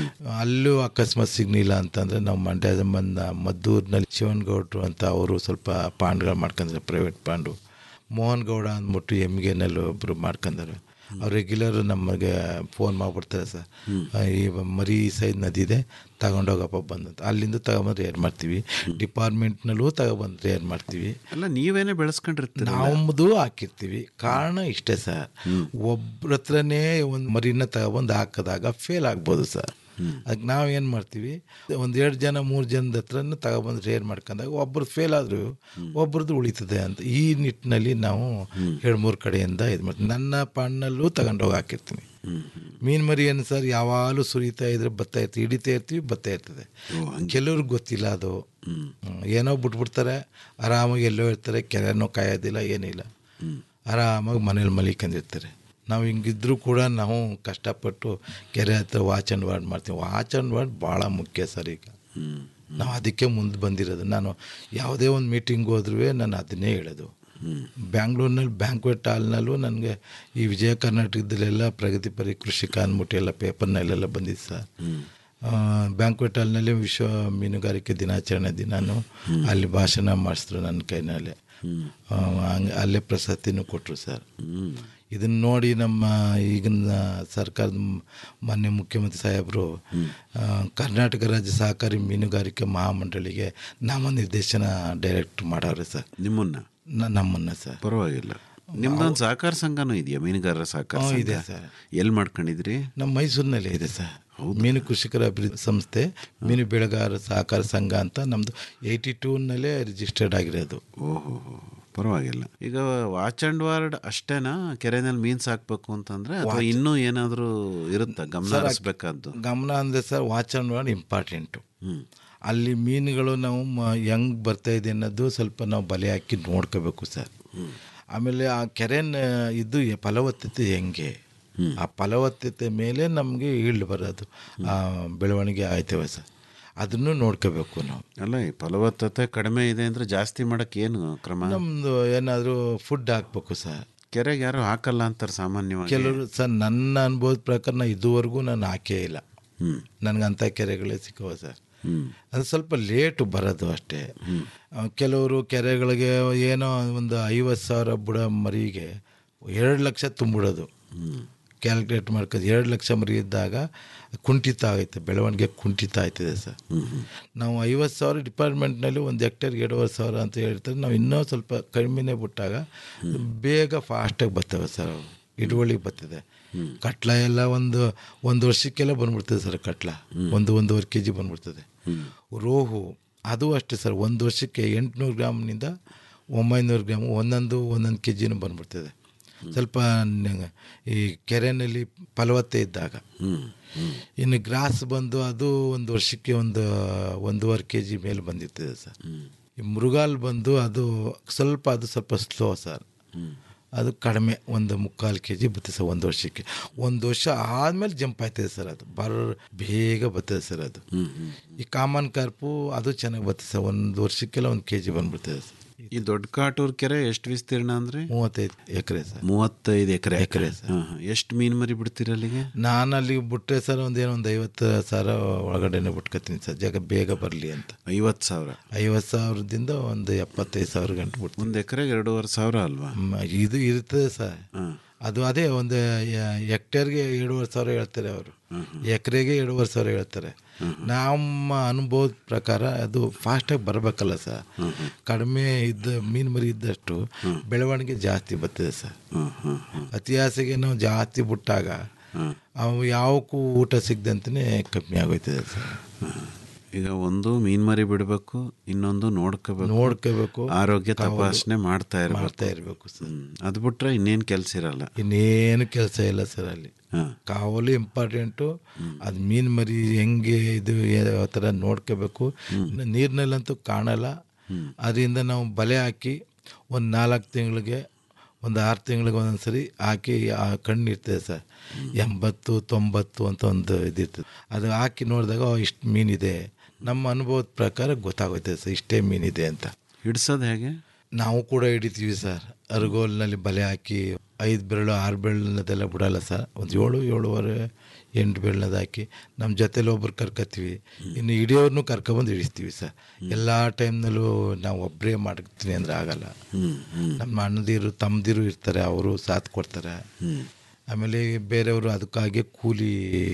ಅಲ್ಲೂ ಅಕಸ್ಮಾತ್ ಸಿಗ್ಲಿಲ್ಲ ಅಂತಂದರೆ ನಾವು ಮಂಡ್ಯ ಸಂಬಂಧ ಮದ್ದೂರಿನಲ್ಲಿ ಶಿವನಗೌಡ್ರು ಅಂತ ಅವರು ಸ್ವಲ್ಪ ಪಾಂಡ್ಗಳು ಮಾಡ್ಕೊಂಡ್ರೆ ಪ್ರೈವೇಟ್ ಪಾಂಡು ಮೋಹನ್ ಗೌಡ ಅಂದ್ಬಿಟ್ಟು ಎಮ್ಗೆನಲ್ಲಿ ಒಬ್ಬರು ಮಾಡ್ಕೊಂಡಾರೆ ಅವ್ರು ರೆಗ್ಯುಲರ್ ನಮಗೆ ಫೋನ್ ಮಾಡಿಬಿಡ್ತಾರೆ ಸರ್ ಈ ಮರಿ ಸೈಡ್ ನದಿ ಇದೆ ತಗೊಂಡೋಗಪ್ಪ ಬಂದಂತ ಅಲ್ಲಿಂದ ತಗೊಂಬಂದು ರೇರ್ ಮಾಡ್ತೀವಿ ಡಿಪಾರ್ಟ್ಮೆಂಟ್ನಲ್ಲೂ ತಗೊಬಂದು ರೇರ್ ಮಾಡ್ತೀವಿ ಅಲ್ಲ ನೀವೇನೇ ಬೆಳೆಸ್ಕೊಂಡಿರ್ತೀರ ನಮ್ಮದು ಹಾಕಿರ್ತೀವಿ ಕಾರಣ ಇಷ್ಟೇ ಸರ್ ಒಬ್ಬರ ಹತ್ರನೇ ಒಂದು ಮರಿನ ತಗೊಬಂದು ಹಾಕಿದಾಗ ಫೇಲ್ ಆಗ್ಬೋದು ಸರ್ ಅದಕ್ಕೆ ನಾವು ಏನು ಮಾಡ್ತೀವಿ ಒಂದು ಎರಡು ಜನ ಮೂರು ಜನದ ಹತ್ರನೂ ತಗೊಬಂದು ರೇರ್ ಮಾಡ್ಕೊಂಡಾಗ ಒಬ್ಬರು ಫೇಲ್ ಆದರೂ ಒಬ್ರದ್ದು ಉಳಿತದೆ ಅಂತ ಈ ನಿಟ್ಟಿನಲ್ಲಿ ನಾವು ಎರಡು ಮೂರು ಕಡೆಯಿಂದ ಇದು ಮಾಡ್ತೀವಿ ನನ್ನ ಪಾಣ್ಣಲ್ಲೂ ತಗೊಂಡೋಗಿ ಹಾಕಿರ್ತೀನಿ ಮೀನು ಮರಿ ಏನು ಸರ್ ಯಾವಾಗಲೂ ಸುರಿತಾ ಇದ್ರೆ ಬರ್ತಾ ಇರ್ತೀವಿ ಹಿಡಿತಾ ಇರ್ತೀವಿ ಬರ್ತಾ ಇರ್ತದೆ ಕೆಲವ್ರಿಗೆ ಗೊತ್ತಿಲ್ಲ ಅದು ಹ್ಮ್. ಏನೋ ಬಿಟ್ಬಿಡ್ತಾರೆ ಆರಾಮಾಗಿ ಎಲ್ಲೋ ಇರ್ತಾರೆ ಕೆರೆನೋ ಕಾಯೋದಿಲ್ಲ ಏನಿಲ್ಲ ಆರಾಮಾಗಿ ಮನೇಲಿ ಮಲಿಕೊಂಡಿರ್ತಾರೆ ನಾವು ಹಿಂಗಿದ್ರೂ ಕೂಡ ನಾವು ಕಷ್ಟಪಟ್ಟು ಕೆರೆ ಹತ್ರ ವಾಚ್ ಆ್ಯಂಡ್ ವಾರ್ಡ್ ಮಾಡ್ತೀವಿ ವಾಚ್ ಆ್ಯಂಡ್ ವಾರ್ಡ್ ಭಾಳ ಮುಖ್ಯ ಸರ್ ಈಗ ನಾವು ಅದಕ್ಕೆ ಮುಂದೆ ಬಂದಿರೋದು ನಾನು ಯಾವುದೇ ಒಂದು ಮೀಟಿಂಗ್ ಹೋದ್ರೂ ನಾನು ಅದನ್ನೇ ಹೇಳೋದು ಬ್ಯಾಂಗ್ಳೂರ್ನಲ್ಲಿ ಬ್ಯಾಂಕ್ವೆಟ್ ಹಾಲ್ನಲ್ಲೂ ನನಗೆ ಈ ವಿಜಯ ಕರ್ನಾಟಕದಲ್ಲೆಲ್ಲ ಪ್ರಗತಿಪರಿ ಕೃಷಿಕ ಅಂದ್ಬಿಟ್ಟು ಎಲ್ಲ ಪೇಪರ್ನಲ್ಲೆಲ್ಲ ಬಂದಿತ್ತು ಸರ್ ಬ್ಯಾಂಕ್ವೆಟ್ ಹಾಲ್ನಲ್ಲಿ ವಿಶ್ವ ಮೀನುಗಾರಿಕೆ ದಿನಾಚರಣೆ ದಿನಾನು ಅಲ್ಲಿ ಭಾಷಣ ಮಾಡಿಸಿದ್ರು ನನ್ನ ಕೈನಲ್ಲಿ ಆ, ಹಂಗ್- ಅಲ್ಲೇ ಪ್ರಶಸ್ತಿನೂ ಕೊಟ್ಟರು ಸರ್ ಇದನ್ನ ನೋಡಿ ನಮ್ಮ ಈಗಿನ ಸರ್ಕಾರದ ಮ್- ಮಾನ್ಯ ಮುಖ್ಯಮಂತ್ರಿ ಸಾಹೇಬರು ಆ, ಕರ್ನಾಟಕ ರಾಜ್ಯ ಸಹಕಾರಿ ಮೀನುಗಾರಿಕೆ ಮಹಾಮಂಡಳಿಗೆ ನಾಮನಿರ್ದೇಶನ ಡೈರೆಕ್ಟ್ ಮಾಡವ್ರೆ ಸರ್ ನಿಮ್ಮನ್ನ ನ- ನಮ್ಮನ್ನ ಸರ್ ಪರವಾಗಿಲ್ಲ ನಿಮ್ದೊಂದು ಸಹಕಾರ ಸಂಘನೂ ಇದೆಯಾ ಮೀನುಗಾರರ ಸಹಕಾರ ಹ್ಮ್, ಸಂಘ? ಇದೆ ಸರ್. ಎಲ್ಲಿ ಮಾಡ್ಕೊಂಡಿದ್ರಿ ನಮ್ಮ ಮೈಸೂರಿನಲ್ಲೇ ಇದೆ ಸರ್ ಮೀನು ಕೃಷಿಕರ ಅಭಿವೃದ್ಧಿ ಸಂಸ್ಥೆ ಮೀನು ಬೆಳೆಗಾರರ ಸಹಕಾರ ಸಂಘ ಅಂತ ನಮ್ಮದು ಏಯ್ಟಿ ಟೂನಲ್ಲೇ ರಿಜಿಸ್ಟರ್ಡ್ ಆಗಿರೋದು ಓಹೋ ಪರವಾಗಿಲ್ಲ ಈಗ ವಾಚ್ ಅಂಡ್ ವಾರ್ಡ್ ಅಷ್ಟೇನಾ ಕೆರೆನಲ್ಲಿ ಮೀನು ಸಾಕ್ಬೇಕು ಅಂತಂದ್ರೆ ಅಥವಾ Watch- ಇನ್ನೂ ಏನಾದರೂ ಇರುತ್ತಾ ಗಮನ ಸರ್, ಹರಿಸ್ಬೇಕಾದ್ದು ಗಮನ ಅಂದರೆ sir watch and ward important ಅಲ್ಲಿ ಮೀನುಗಳು ನಾವು ಮ- ಹೆಂಗ್ ಬರ್ತಾ ಇದೆ ಅನ್ನೋದು ಸ್ವಲ್ಪ ನಾವು ಬಲೆ ಹಾಕಿ ನೋಡ್ಕೋಬೇಕು ಸರ್ ಆಮೇಲೆ ಆ ಕೆರೆನ ಇದು ಎ- ಫಲವತ್ತತೆ ಹೆಂಗೆ ಆ ಫಲವತ್ತತೆ ಮೇಲೆ ನಮಗೆ ಈಲ್ಡ್ ಬರೋದು ಆ ಬೆಳವಣಿಗೆ ಆಯ್ತವೆ ಸರ್ ಅದನ್ನು ನೋಡ್ಕೋಬೇಕು ನಾವು ಅಲ್ಲ ಈ ಫಲವತ್ತತೆ ಕಡಿಮೆ ಇದೆ ಅಂದ್ರೆ ಜಾಸ್ತಿ ಮಾಡಕ್ ಏನು ಕ್ರಮ ನಮ್ಮದು ಏನಾದರೂ ಫುಡ್ ಹಾಕ್ಬೇಕು ಸರ್ ಕೆರೆಗೆ ಯಾರು ಹಾಕಲ್ಲ ಅಂತಾರೆ ಸಾಮಾನ್ಯವಾಗಿ ಕೆಲವರು ಸರ್ ನನ್ನ ಅನುಭವದ ಪ್ರಕಾರ ನಾನು ಇದುವರೆಗೂ ನಾನು ಹಾಕೇ ಇಲ್ಲ ನನಗೆ ಅಂಥ ಕೆರೆಗಳೇ ಸಿಕ್ಕವ ಸರ್ ಅದು ಸ್ವಲ್ಪ ಲೇಟು ಬರೋದು ಅಷ್ಟೇ ಆ, ಕೆಲವರು ಕೆರೆಗಳಿಗೆ ಏನೋ ಒಂದು ಐವತ್ತು ಸಾವಿರ ಬುಡ ಮರಿಗೆ ಎರಡು ಲಕ್ಷ ತುಂಬಿಡೋದು ಕ್ಯಾಲ್ಕುಲೇಟ್ ಮಾಡ್ಕೊಂಡು ಎರಡು ಲಕ್ಷ ಮರಿ ಇದ್ದಾಗ ಕುಂಠಿತ ಆಗೈತೆ ಬೆಳವಣಿಗೆ ಕುಂಠಿತ ಆಯ್ತದೆ ಸರ್ ನಾವು ಐವತ್ತು ಸಾವಿರ ಡಿಪಾರ್ಟ್ಮೆಂಟ್ನಲ್ಲಿ ಒಂದು ಹೆಕ್ಟೇರ್ಗೆ ಎರಡೂವರೆ ಸಾವಿರ ಅಂತ ಹೇಳ್ತಾರೆ ನಾವು ಇನ್ನೂ ಸ್ವಲ್ಪ ಕಡಿಮೆನೇ ಬಿಟ್ಟಾಗ ಬೇಗ ಫಾಸ್ಟಾಗಿ ಬರ್ತವೆ ಸರ್ ಅವು ಹಿಡುವಳಿ ಬರ್ತದೆ ಕಟ್ಲ ಎಲ್ಲ ಒಂದು ಒಂದು ವರ್ಷಕ್ಕೆಲ್ಲ ಬಂದ್ಬಿಡ್ತದೆ ಸರ್ ಕಟ್ಲ ಒಂದು ಒಂದೂವರೆ ಕೆ ಜಿ ಬಂದ್ಬಿಡ್ತದೆ ರೋಹು ಅದು ಅಷ್ಟೇ ಸರ್ ಒಂದು ವರ್ಷಕ್ಕೆ ಎಂಟುನೂರು ಗ್ರಾಮ್ನಿಂದ ಒಂಬೈನೂರು ಗ್ರಾಮ್ ಒಂದೊಂದು ಒಂದೊಂದು ಕೆ ಜಿನೂ ಬಂದ್ಬಿಡ್ತದೆ ಸ್ವಲ್ಪ ನ- ಈ ಕೆರೆಯಲ್ಲಿ ಫಲವತ್ತೆ ಇದ್ದಾಗ ಇನ್ನು ಗ್ರಾಸ್ ಬಂದು ಅದು ಒಂದು ವರ್ಷಕ್ಕೆ ಒಂದು ಒಂದೂವರೆ ಕೆ ಜಿ ಮೇಲೆ ಬಂದಿರ್ತದೆ ಸರ್ ಈ ಮೃಗಾಲ್ ಬಂದು ಅದು ಸ್ವಲ್ಪ ಅದು ಸ್ವಲ್ಪ ಸ್ಲೋ ಸರ್ ಅದು ಕಡಿಮೆ ಒಂದು ಮುಕ್ಕಾಲು ಕೆ ಜಿ ಬರ್ತದೆ ಸರ್ ಒಂದು ವರ್ಷಕ್ಕೆ ಒಂದು ವರ್ಷ ಆದಮೇಲೆ ಜಂಪ್ ಆಯ್ತದೆ ಸರ್ ಅದು ಬರ ಬೇಗ ಬರ್ತದೆ ಸರ್ ಅದು ಈ ಕಾಮನ್ ಕಾರ್ಪು ಅದು ಚೆನ್ನಾಗಿ ಬರ್ತದೆ ಸರ್ ಒಂದು ವರ್ಷಕ್ಕೆಲ್ಲ ಒಂದು ಕೆ ಜಿ ಬಂದ್ಬಿಡ್ತದೆ ಸರ್ ಈ ದೊಡ್ಡ ಕಾಟೂರ್ ಕೆರೆ ಎಷ್ಟು ವಿಸ್ತೀರ್ಣ ಅಂದ್ರೆ ಮೂವತ್ತೈದು ಎಕರೆ ಸರ್ ಮೂವತ್ತೈದು ಎಕರೆ ಎಕರೆ ಸರ್. ಎಷ್ಟು ಮೀನು ಮರಿ ಬಿಡ್ತೀರ ಅಲ್ಲಿಗೆ ನಾನು ಅಲ್ಲಿ ಬಿಟ್ಟರೆ ಸರ್ ಒಂದೇನೋ ಒಂದು ಐವತ್ತು ಸಾವಿರ ಒಳಗಡೆನೆ ಬಿಟ್ಕೊತೀನಿ ಸರ್ ಜಾಗ ಬೇಗ ಬರಲಿ ಅಂತ ಐವತ್ತು ಸಾವಿರ ಐವತ್ತು ಸಾವಿರದಿಂದ ಒಂದು ಎಪ್ಪತ್ತೈದು ಸಾವಿರ ಗಂಟೆ ಬಿಟ್ಟು ಒಂದು ಎಕರೆಗೆ ಎರಡೂವರೆ ಸಾವಿರ ಅಲ್ವಾ ಇದು ಇರ್ತದೆ ಸರ್ ಅದು ಅದೇ ಒಂದು ಹೆಕ್ಟೇರ್ಗೆ ಏಳುವರೆ ಸಾವಿರ ಹೇಳ್ತಾರೆ ಅವರು ಎಕರೆಗೆ ಏಳುವರೆ ಸಾವಿರ ಹೇಳ್ತಾರೆ ನಮ್ಮ ಅನುಭವದ ಪ್ರಕಾರ ಅದು ಫಾಸ್ಟಾಗಿ ಬರಬೇಕಲ್ಲ ಸರ್ ಕಡಿಮೆ ಇದ್ದ ಮೀನು ಮರಿ ಇದ್ದಷ್ಟು ಬೆಳವಣಿಗೆ ಜಾಸ್ತಿ ಬರ್ತದೆ ಸರ್ ಅತಿ ಆಸೆಗೆ ನಾವು ಜಾಸ್ತಿ ಬಿಟ್ಟಾಗ ಅವು ಯಾವಕ್ಕೂ ಊಟ ಸಿಗದಂತನೇ ಕಮ್ಮಿ ಆಗೋಯ್ತದೆ ಸರ್ ಈಗ ಒಂದು ಮೀನ್ ಮರಿ ಬಿಡಬೇಕು ಇನ್ನೊಂದು ನೋಡ್ಕೋಬೇಕು ನೋಡ್ಕೋಬೇಕು ಆರೋಗ್ಯ ಕಾವಲು ತಪಾಸಣೆ ಮಾಡ್ತಾ ಇರಬೇಕು ಮಾಡ್ತಾ ಇರಬೇಕು ಸರ್ ಅದು ಬಿಟ್ರೆ ಇನ್ನೇನು ಕೆಲಸ ಇರಲ್ಲ ಇನ್ನೇನು ಕೆಲಸ ಇಲ್ಲ ಸರ್ ಅಲ್ಲಿ ಕಾವಲು ಇಂಪಾರ್ಟೆಂಟು ಅದು ಮೀನು ಮರಿ ಹೆಂಗೆ ಇದು ಯಾವ ಥರ ನೋಡ್ಕೋಬೇಕು ನೀರಿನಲ್ಲಂತೂ ಕಾಣಲ್ಲ ಅದರಿಂದ ನಾವು ಬಲೆ ಹಾಕಿ ಒಂದು ನಾಲ್ಕು ತಿಂಗಳಿಗೆ ಒಂದು ಆರು ತಿಂಗಳಿಗೆ ಒಂದೊಂದು ಸರಿ ಹಾಕಿ ಆ ಕಣ್ಣು ಇರ್ತದೆ ಸರ್ ಎಂಬತ್ತು ತೊಂಬತ್ತು ಅಂತ ಒಂದು ಇದಿರ್ತದೆ ಅದು ಹಾಕಿ ನೋಡಿದಾಗ ಓ, ಇಷ್ಟು ಮೀನಿದೆ ನಮ್ಮ ಅನುಭವದ ಪ್ರಕಾರ ಗೊತ್ತಾಗುತ್ತೆ ಸರ್ ಇಷ್ಟೇ ಮೀನಿದೆ ಅಂತ ಹಿಡ್ಸೋದು ಹೇಗೆ ನಾವು ಕೂಡ ಹಿಡಿತೀವಿ ಸರ್ ಅರ್ಗೋಲ್ನಲ್ಲಿ ಬಲೆ ಹಾಕಿ ಐದು ಬೆರಳು ಆರು ಬೆರಳನ್ನದೆಲ್ಲ ಬಿಡಲ್ಲ ಸರ್ ಒಂದು ಏಳು ಏಳುವರೆ ಎಂಟು ಬೆರಳದ ಹಾಕಿ ನಮ್ಮ ಜೊತೆಲಿ ಒಬ್ರು ಕರ್ಕೊತೀವಿ ಇನ್ನು ಹಿಡಿಯೋರ್ನು ಕರ್ಕೊಬಂದು ಹಿಡಿಸ್ತೀವಿ ಸರ್ ಎಲ್ಲ ಟೈಮ್ನಲ್ಲೂ ನಾವು ಒಬ್ಬರೇ ಮಾಡ್ತೀನಿ ಅಂದರೆ ಆಗಲ್ಲ ನಮ್ಮ ಅಣ್ಣದಿರು ತಮ್ಮದಿರು ಇರ್ತಾರೆ ಅವರು ಸಾಥ್ ಕೊಡ್ತಾರೆ ಆಮೇಲೆ ಬೇರೆಯವರು ಅದಕ್ಕಾಗಿ ಕೂಲಿ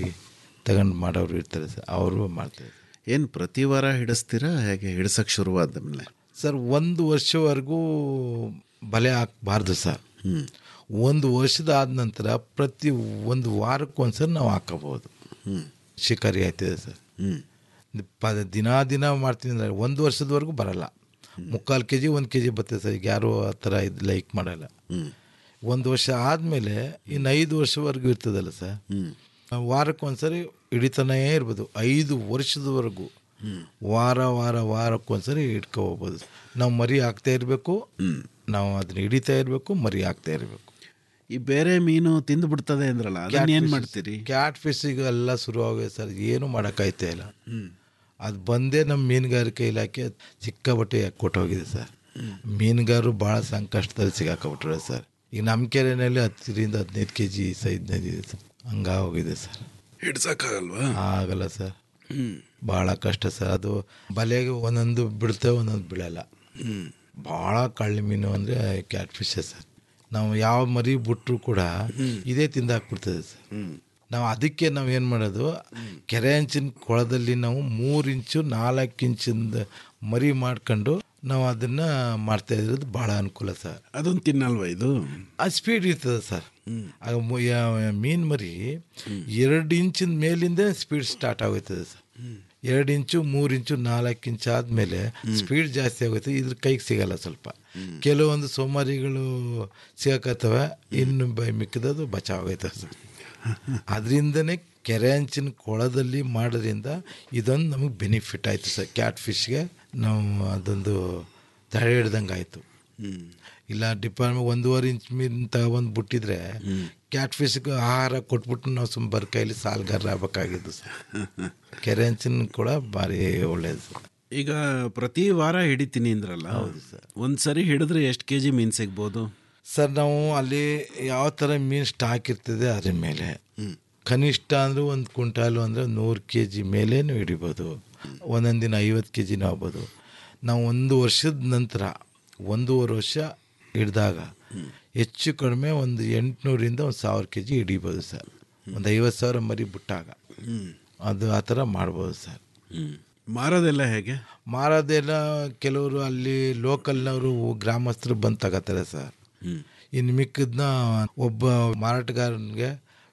ತಗೊಂಡು ಮಾಡೋರು ಇರ್ತಾರೆ ಸರ್ ಅವರು ಮಾಡ್ತಾರೆ ಏನು ಪ್ರತಿ ವಾರ ಹಿಡಿಸ್ತೀರಾ ಹೇಗೆ ಹಿಡ್ಸಕ್ಕೆ ಶುರುವಾದ ಮೇಲೆ ಸರ್ ಒಂದು ವರ್ಷವರೆಗೂ ಬಲೆ ಹಾಕಬಾರ್ದು ಸರ್ ಒಂದು ವರ್ಷದ ಆದ ನಂತರ ಪ್ರತಿ ಒಂದು ವಾರಕ್ಕೊಂದ್ಸರಿ ನಾವು ಹಾಕೋಬೋದು ಶಿಕಾರಿ ಆಯ್ತದೆ ಸರ್ ಪ ದಿನ ದಿನ ಮಾಡ್ತೀನಿ ಅಂದರೆ ಒಂದು ವರ್ಷದವರೆಗೂ ಬರಲ್ಲ ಮುಕ್ಕಾಲು ಕೆ ಜಿ ಒಂದು ಕೆ ಜಿ ಬರ್ತದೆ ಸರ್ ಈಗ ಯಾರೂ ಆ ಥರ ಇದು ಲೈಕ್ ಮಾಡಲ್ಲ ಒಂದು ವರ್ಷ ಆದಮೇಲೆ ಇನ್ನು ಐದು ವರ್ಷವರೆಗೂ ಇರ್ತದಲ್ಲ ಸರ್ ವಾರಕ್ಕೊಂದ್ಸರಿ ಹಿಡಿತಾನೇ ಇರ್ಬೋದು ಐದು ವರ್ಷದವರೆಗೂ ವಾರ ವಾರ ವಾರಕ್ಕೊಂದ್ಸರಿ ಹಿಡ್ಕೊ ಹೋಗ್ಬೋದು ನಾವು ಮರಿ ಹಾಕ್ತಾ ಇರಬೇಕು ನಾವು ಅದನ್ನ ಹಿಡಿತಾ ಇರಬೇಕು ಮರಿ ಹಾಕ್ತಾ ಇರಬೇಕು ಈ ಬೇರೆ ಮೀನು ತಿಂದು ಬಿಡ್ತದೆ ಅಂದ್ರಲ್ಲ ಅದನ್ನ ಏನು ಮಾಡ್ತೀರಿ ಕ್ಯಾಟ್ ಫಿಶಿಗೆ ಎಲ್ಲ ಶುರು ಆಗಿದೆ ಸರ್ ಏನು ಮಾಡೋಕ್ಕಾಯ್ತಾ ಇಲ್ಲ ಅದು ಬಂದೇ ನಮ್ಮ ಮೀನುಗಾರಿಕೆ ಇಲಾಖೆ ಸಿಕ್ಕಾಬಟ್ಟೆ ಕೊಟ್ಟೋಗಿದೆ ಸರ್ ಮೀನುಗಾರರು ಭಾಳ ಸಂಕಷ್ಟದಲ್ಲಿ ಸಿಗಾಕೊಬಿಟ್ರೆ ಸರ್ ಈಗ ನಮ್ಮ ಕೆರೆಯಲ್ಲಿ ಹತ್ತರಿಂದ ಹದಿನೈದು ಕೆ ಜಿ ಸೈಜ್ನದಿದೆ ಇದೆ ಸರ್ ಹಂಗಾಗೋಗಿದೆ ಸರ್ ಹಿಡ್ಸಕ್ಕಾಗಲ್ವಾ ಆಗಲ್ಲ ಸರ್ ಭಾಳ ಕಷ್ಟ ಸರ್ ಅದು ಬಲೆಗೆ ಒಂದೊಂದು ಬಿಡುತ್ತೆ ಒಂದೊಂದು ಬೀಳಲ್ಲ ಭಾಳ ಕಳ್ಳಿ ಮೀನು ಅಂದರೆ ಕ್ಯಾಟ್ ಫಿಶ್ ಸರ್ ನಾವು ಯಾವ ಮರಿ ಬಿಟ್ಟರು ಕೂಡ ಇದೇ ತಿಂದು ಹಾಕ್ಬಿಡ್ತದೆ ಸರ್ ನಾವು ಅದಕ್ಕೆ ನಾವು ಏನು ಮಾಡೋದು ಕೆರೆ ಅಂಚಿನ ಕೊಳದಲ್ಲಿ ನಾವು ಮೂರು ಇಂಚು ನಾಲ್ಕು ಇಂಚಿಂದ ಮರಿ ಮಾಡ್ಕೊಂಡು ನಾವು ಅದನ್ನು ಮಾಡ್ತಾ ಇರೋದು ಭಾಳ ಅನುಕೂಲ ಸರ್ ಅದೊಂದು ತಿನ್ನಲ್ವಾ ಇದು ಆ ಸ್ಪೀಡ್ ಇರ್ತದೆ ಸರ್ ಆಗ ಮು- ಯಾ- ಮೀನ್ ಮರಿ ಎರಡು ಇಂಚಿನ ಮೇಲಿಂದ ಸ್ಪೀಡ್ ಸ್ಟಾರ್ಟ್ ಆಗೋಯ್ತದೆ ಸರ್ ಎರಡು ಇಂಚು ಮೂರು ಇಂಚು ನಾಲ್ಕು ಇಂಚು ಆದಮೇಲೆ ಸ್ಪೀಡ್ ಜಾಸ್ತಿ ಆಗುತ್ತೆ ಇದ್ರ ಕೈಗೆ ಸಿಗಲ್ಲ ಸ್ವಲ್ಪ ಕೆಲವೊಂದು ಸೋಮಾರಿಗಳು ಸಿಗಕತ್ತವೆ ಇನ್ನು ಬೈ ಮಿಕ್ಕಿದದು ಬಚಾವಾಗೈತೆ ಸರ್ ಅದರಿಂದನೇ ಕೆರೆ ಅಂಚಿನ ಕೊಳದಲ್ಲಿ ಮಾಡೋದ್ರಿಂದ ಇದೊಂದು ನಮಗೆ ಬೆನಿಫಿಟ್ ಆಯಿತು ಸರ್ ಕ್ಯಾಟ್ ಫಿಶ್ಗೆ ನಾವು ಅದೊಂದು ತಡೆ ಹಿಡ್ದಂಗೆ ಆಯಿತು ಇಲ್ಲ ಡಿಪಾರ್ಟ್ಮೆಂಟ್ ಒಂದೂವರೆ ಇಂಚ್ ಮೀನು ತಗೊಬಂದು ಬಿಟ್ಟಿದ್ರೆ ಕ್ಯಾಟ್ ಫಿಶ್ಗೆ ಆಹಾರ ಕೊಟ್ಬಿಟ್ಟು ನಾವು ಸುಮ್ಮ ಬರ್ ಕೈಲಿ ಸಾಲ್ಗಾರ ಆಗ್ಬೇಕಾಗಿದ್ದು ಸರ್ ಕೆರೆ ಅಂಚಿನ ಕೂಡ ಭಾರಿ ಒಳ್ಳೇದು ಸರ್ ಈಗ ಪ್ರತಿ ವಾರ ಹಿಡಿತೀನಿ ಅಂದ್ರಲ್ಲ ಹೌದು ಸರ್ ಒಂದ್ಸರಿ ಹಿಡಿದ್ರೆ ಎಷ್ಟು ಕೆ ಜಿ ಮೀನು ಸಿಗ್ಬೋದು ಸರ್ ನಾವು ಅಲ್ಲಿ ಯಾವ ಥರ ಮೀನು ಸ್ಟಾಕ್ ಇರ್ತದೆ ಅದ್ರ ಮೇಲೆ ಕನಿಷ್ಠ ಅಂದರೆ ಒಂದು ಕ್ವಿಂಟಾಲು ಅಂದರೆ ನೂರು ಕೆ ಜಿ ಮೇಲೇನು ಹಿಡಿಬೋದು ಒಂದೊಂದು ದಿನ ಐವತ್ತು ಕೆ ಜಿನೂ ಆಗ್ಬೋದು ನಾವು ಒಂದು ವರ್ಷದ ನಂತರ ಒಂದೂವರೆ ವರ್ಷ ಹಿಡಿದಾಗ ಹೆಚ್ಚು ಕಡಿಮೆ ಒಂದು ಎಂಟುನೂರಿಂದ ಒಂದು ಸಾವಿರ ಕೆ ಜಿ ಹಿಡಿಬೋದು ಸರ್ ಒಂದು ಐವತ್ತು ಸಾವಿರ ಮರಿ ಬಿಟ್ಟಾಗ ಅದು ಆ ಥರ ಮಾಡ್ಬೋದು ಸರ್ ಮಾರೋದೆಲ್ಲ ಹೇಗೆ ಮಾರೋದೆಲ್ಲ ಕೆಲವರು ಅಲ್ಲಿ ಲೋಕಲ್ನವರು ಗ್ರಾಮಸ್ಥರು ಬಂದು ತಗೋತಾರೆ ಸರ್ ಇನ್ನು ಮಿಕ್ಕದನ್ನ ಒಬ್ಬ ಮಾರಾಟಗಾರನಿಗೆ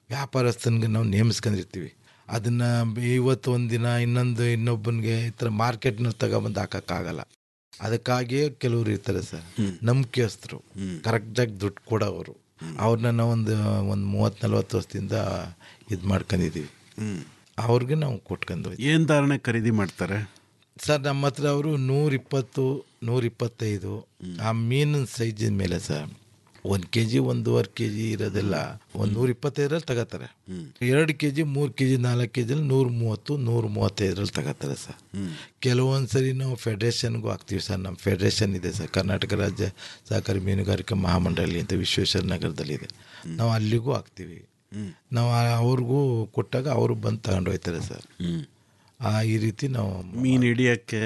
ವ್ಯಾಪಾರಸ್ಥನಿಗೆ ನಾವು ನೇಮಿಸ್ಕೊಂಡಿರ್ತೀವಿ ಅದನ್ನು ಇವತ್ತು ಒಂದು ದಿನ ಇನ್ನೊಂದು ಇನ್ನೊಬ್ಬನಿಗೆ ಈ ಥರ ಮಾರ್ಕೆಟ್ನಲ್ಲಿ ತಗೊಬಂದು ಹಾಕೋಕ್ಕಾಗಲ್ಲ ಅದಕ್ಕಾಗಿಯೇ ಕೆಲವರು ಇರ್ತಾರೆ ಸರ್ ನಂಬಿಕೆಸ್ತರು ಕರೆಕ್ಟಾಗಿ ದುಡ್ಡು ಕೊಡೋರು ಅವ್ರನ್ನ ನಾವು ಒಂದು ಒಂದು ಮೂವತ್ತು ನಲ್ವತ್ತು ವರ್ಷದಿಂದ ಇದು ಮಾಡ್ಕೊಂಡಿದ್ದೀವಿ ಅವ್ರಿಗೆ ನಾವು ಕೊಟ್ಕೊಂಡು ಹೋಯ್ತೀವಿ. ಏನು ಧಾರಣೆ ಖರೀದಿ ಮಾಡ್ತಾರೆ ಸರ್ ನಮ್ಮ ಹತ್ರ ಅವರು ನೂರಿಪ್ಪತ್ತು ನೂರಿಪ್ಪತ್ತೈದು ಆ ಮೀನಿನ ಸೈಜಿನ ಮೇಲೆ ಸರ್ ಒಂದು ಕೆ ಜಿ ಒಂದೂವರೆ ಕೆ ಜಿ ಇರೋದೆಲ್ಲ ಒಂದು ನೂರ ಇಪ್ಪತ್ತೈದರಲ್ಲಿ ತಗೋತಾರೆ ಎರಡು ಕೆ ಜಿ ಮೂರು ಕೆ ಜಿ ನಾಲ್ಕು ಕೆ ಜಿಲಿ ನೂರ ಮೂವತ್ತು ನೂರ ಮೂವತ್ತೈದರಲ್ಲಿ ತಗೋತಾರೆ ಸರ್ ಕೆಲವೊಂದು ಸರಿ ನಾವು ಫೆಡ್ರೇಷನ್ಗೂ ಹಾಕ್ತೀವಿ ಸರ್ ನಮ್ಮ ಫೆಡ್ರೇಷನ್ ಇದೆ ಸರ್ ಕರ್ನಾಟಕ ರಾಜ್ಯ ಸಹಕಾರಿ ಮೀನುಗಾರಿಕಾ ಮಹಾಮಂಡಳಿ ಅಂತ ವಿಶ್ವೇಶ್ವರ ನಗರದಲ್ಲಿದೆ ನಾವು ಅಲ್ಲಿಗೂ ಹಾಕ್ತೀವಿ ನಾವು ಆ- ಅವ್ರಿಗೂ ಕೊಟ್ಟಾಗ ಅವರು ಬಂದು ತಗೊಂಡು ಹೋಗ್ತಾರೆ ಸರ್ ಆ ಈ ರೀತಿ ನಾವು ಮೀನು ಹಿಡಿಯೋಕ್ಕೆ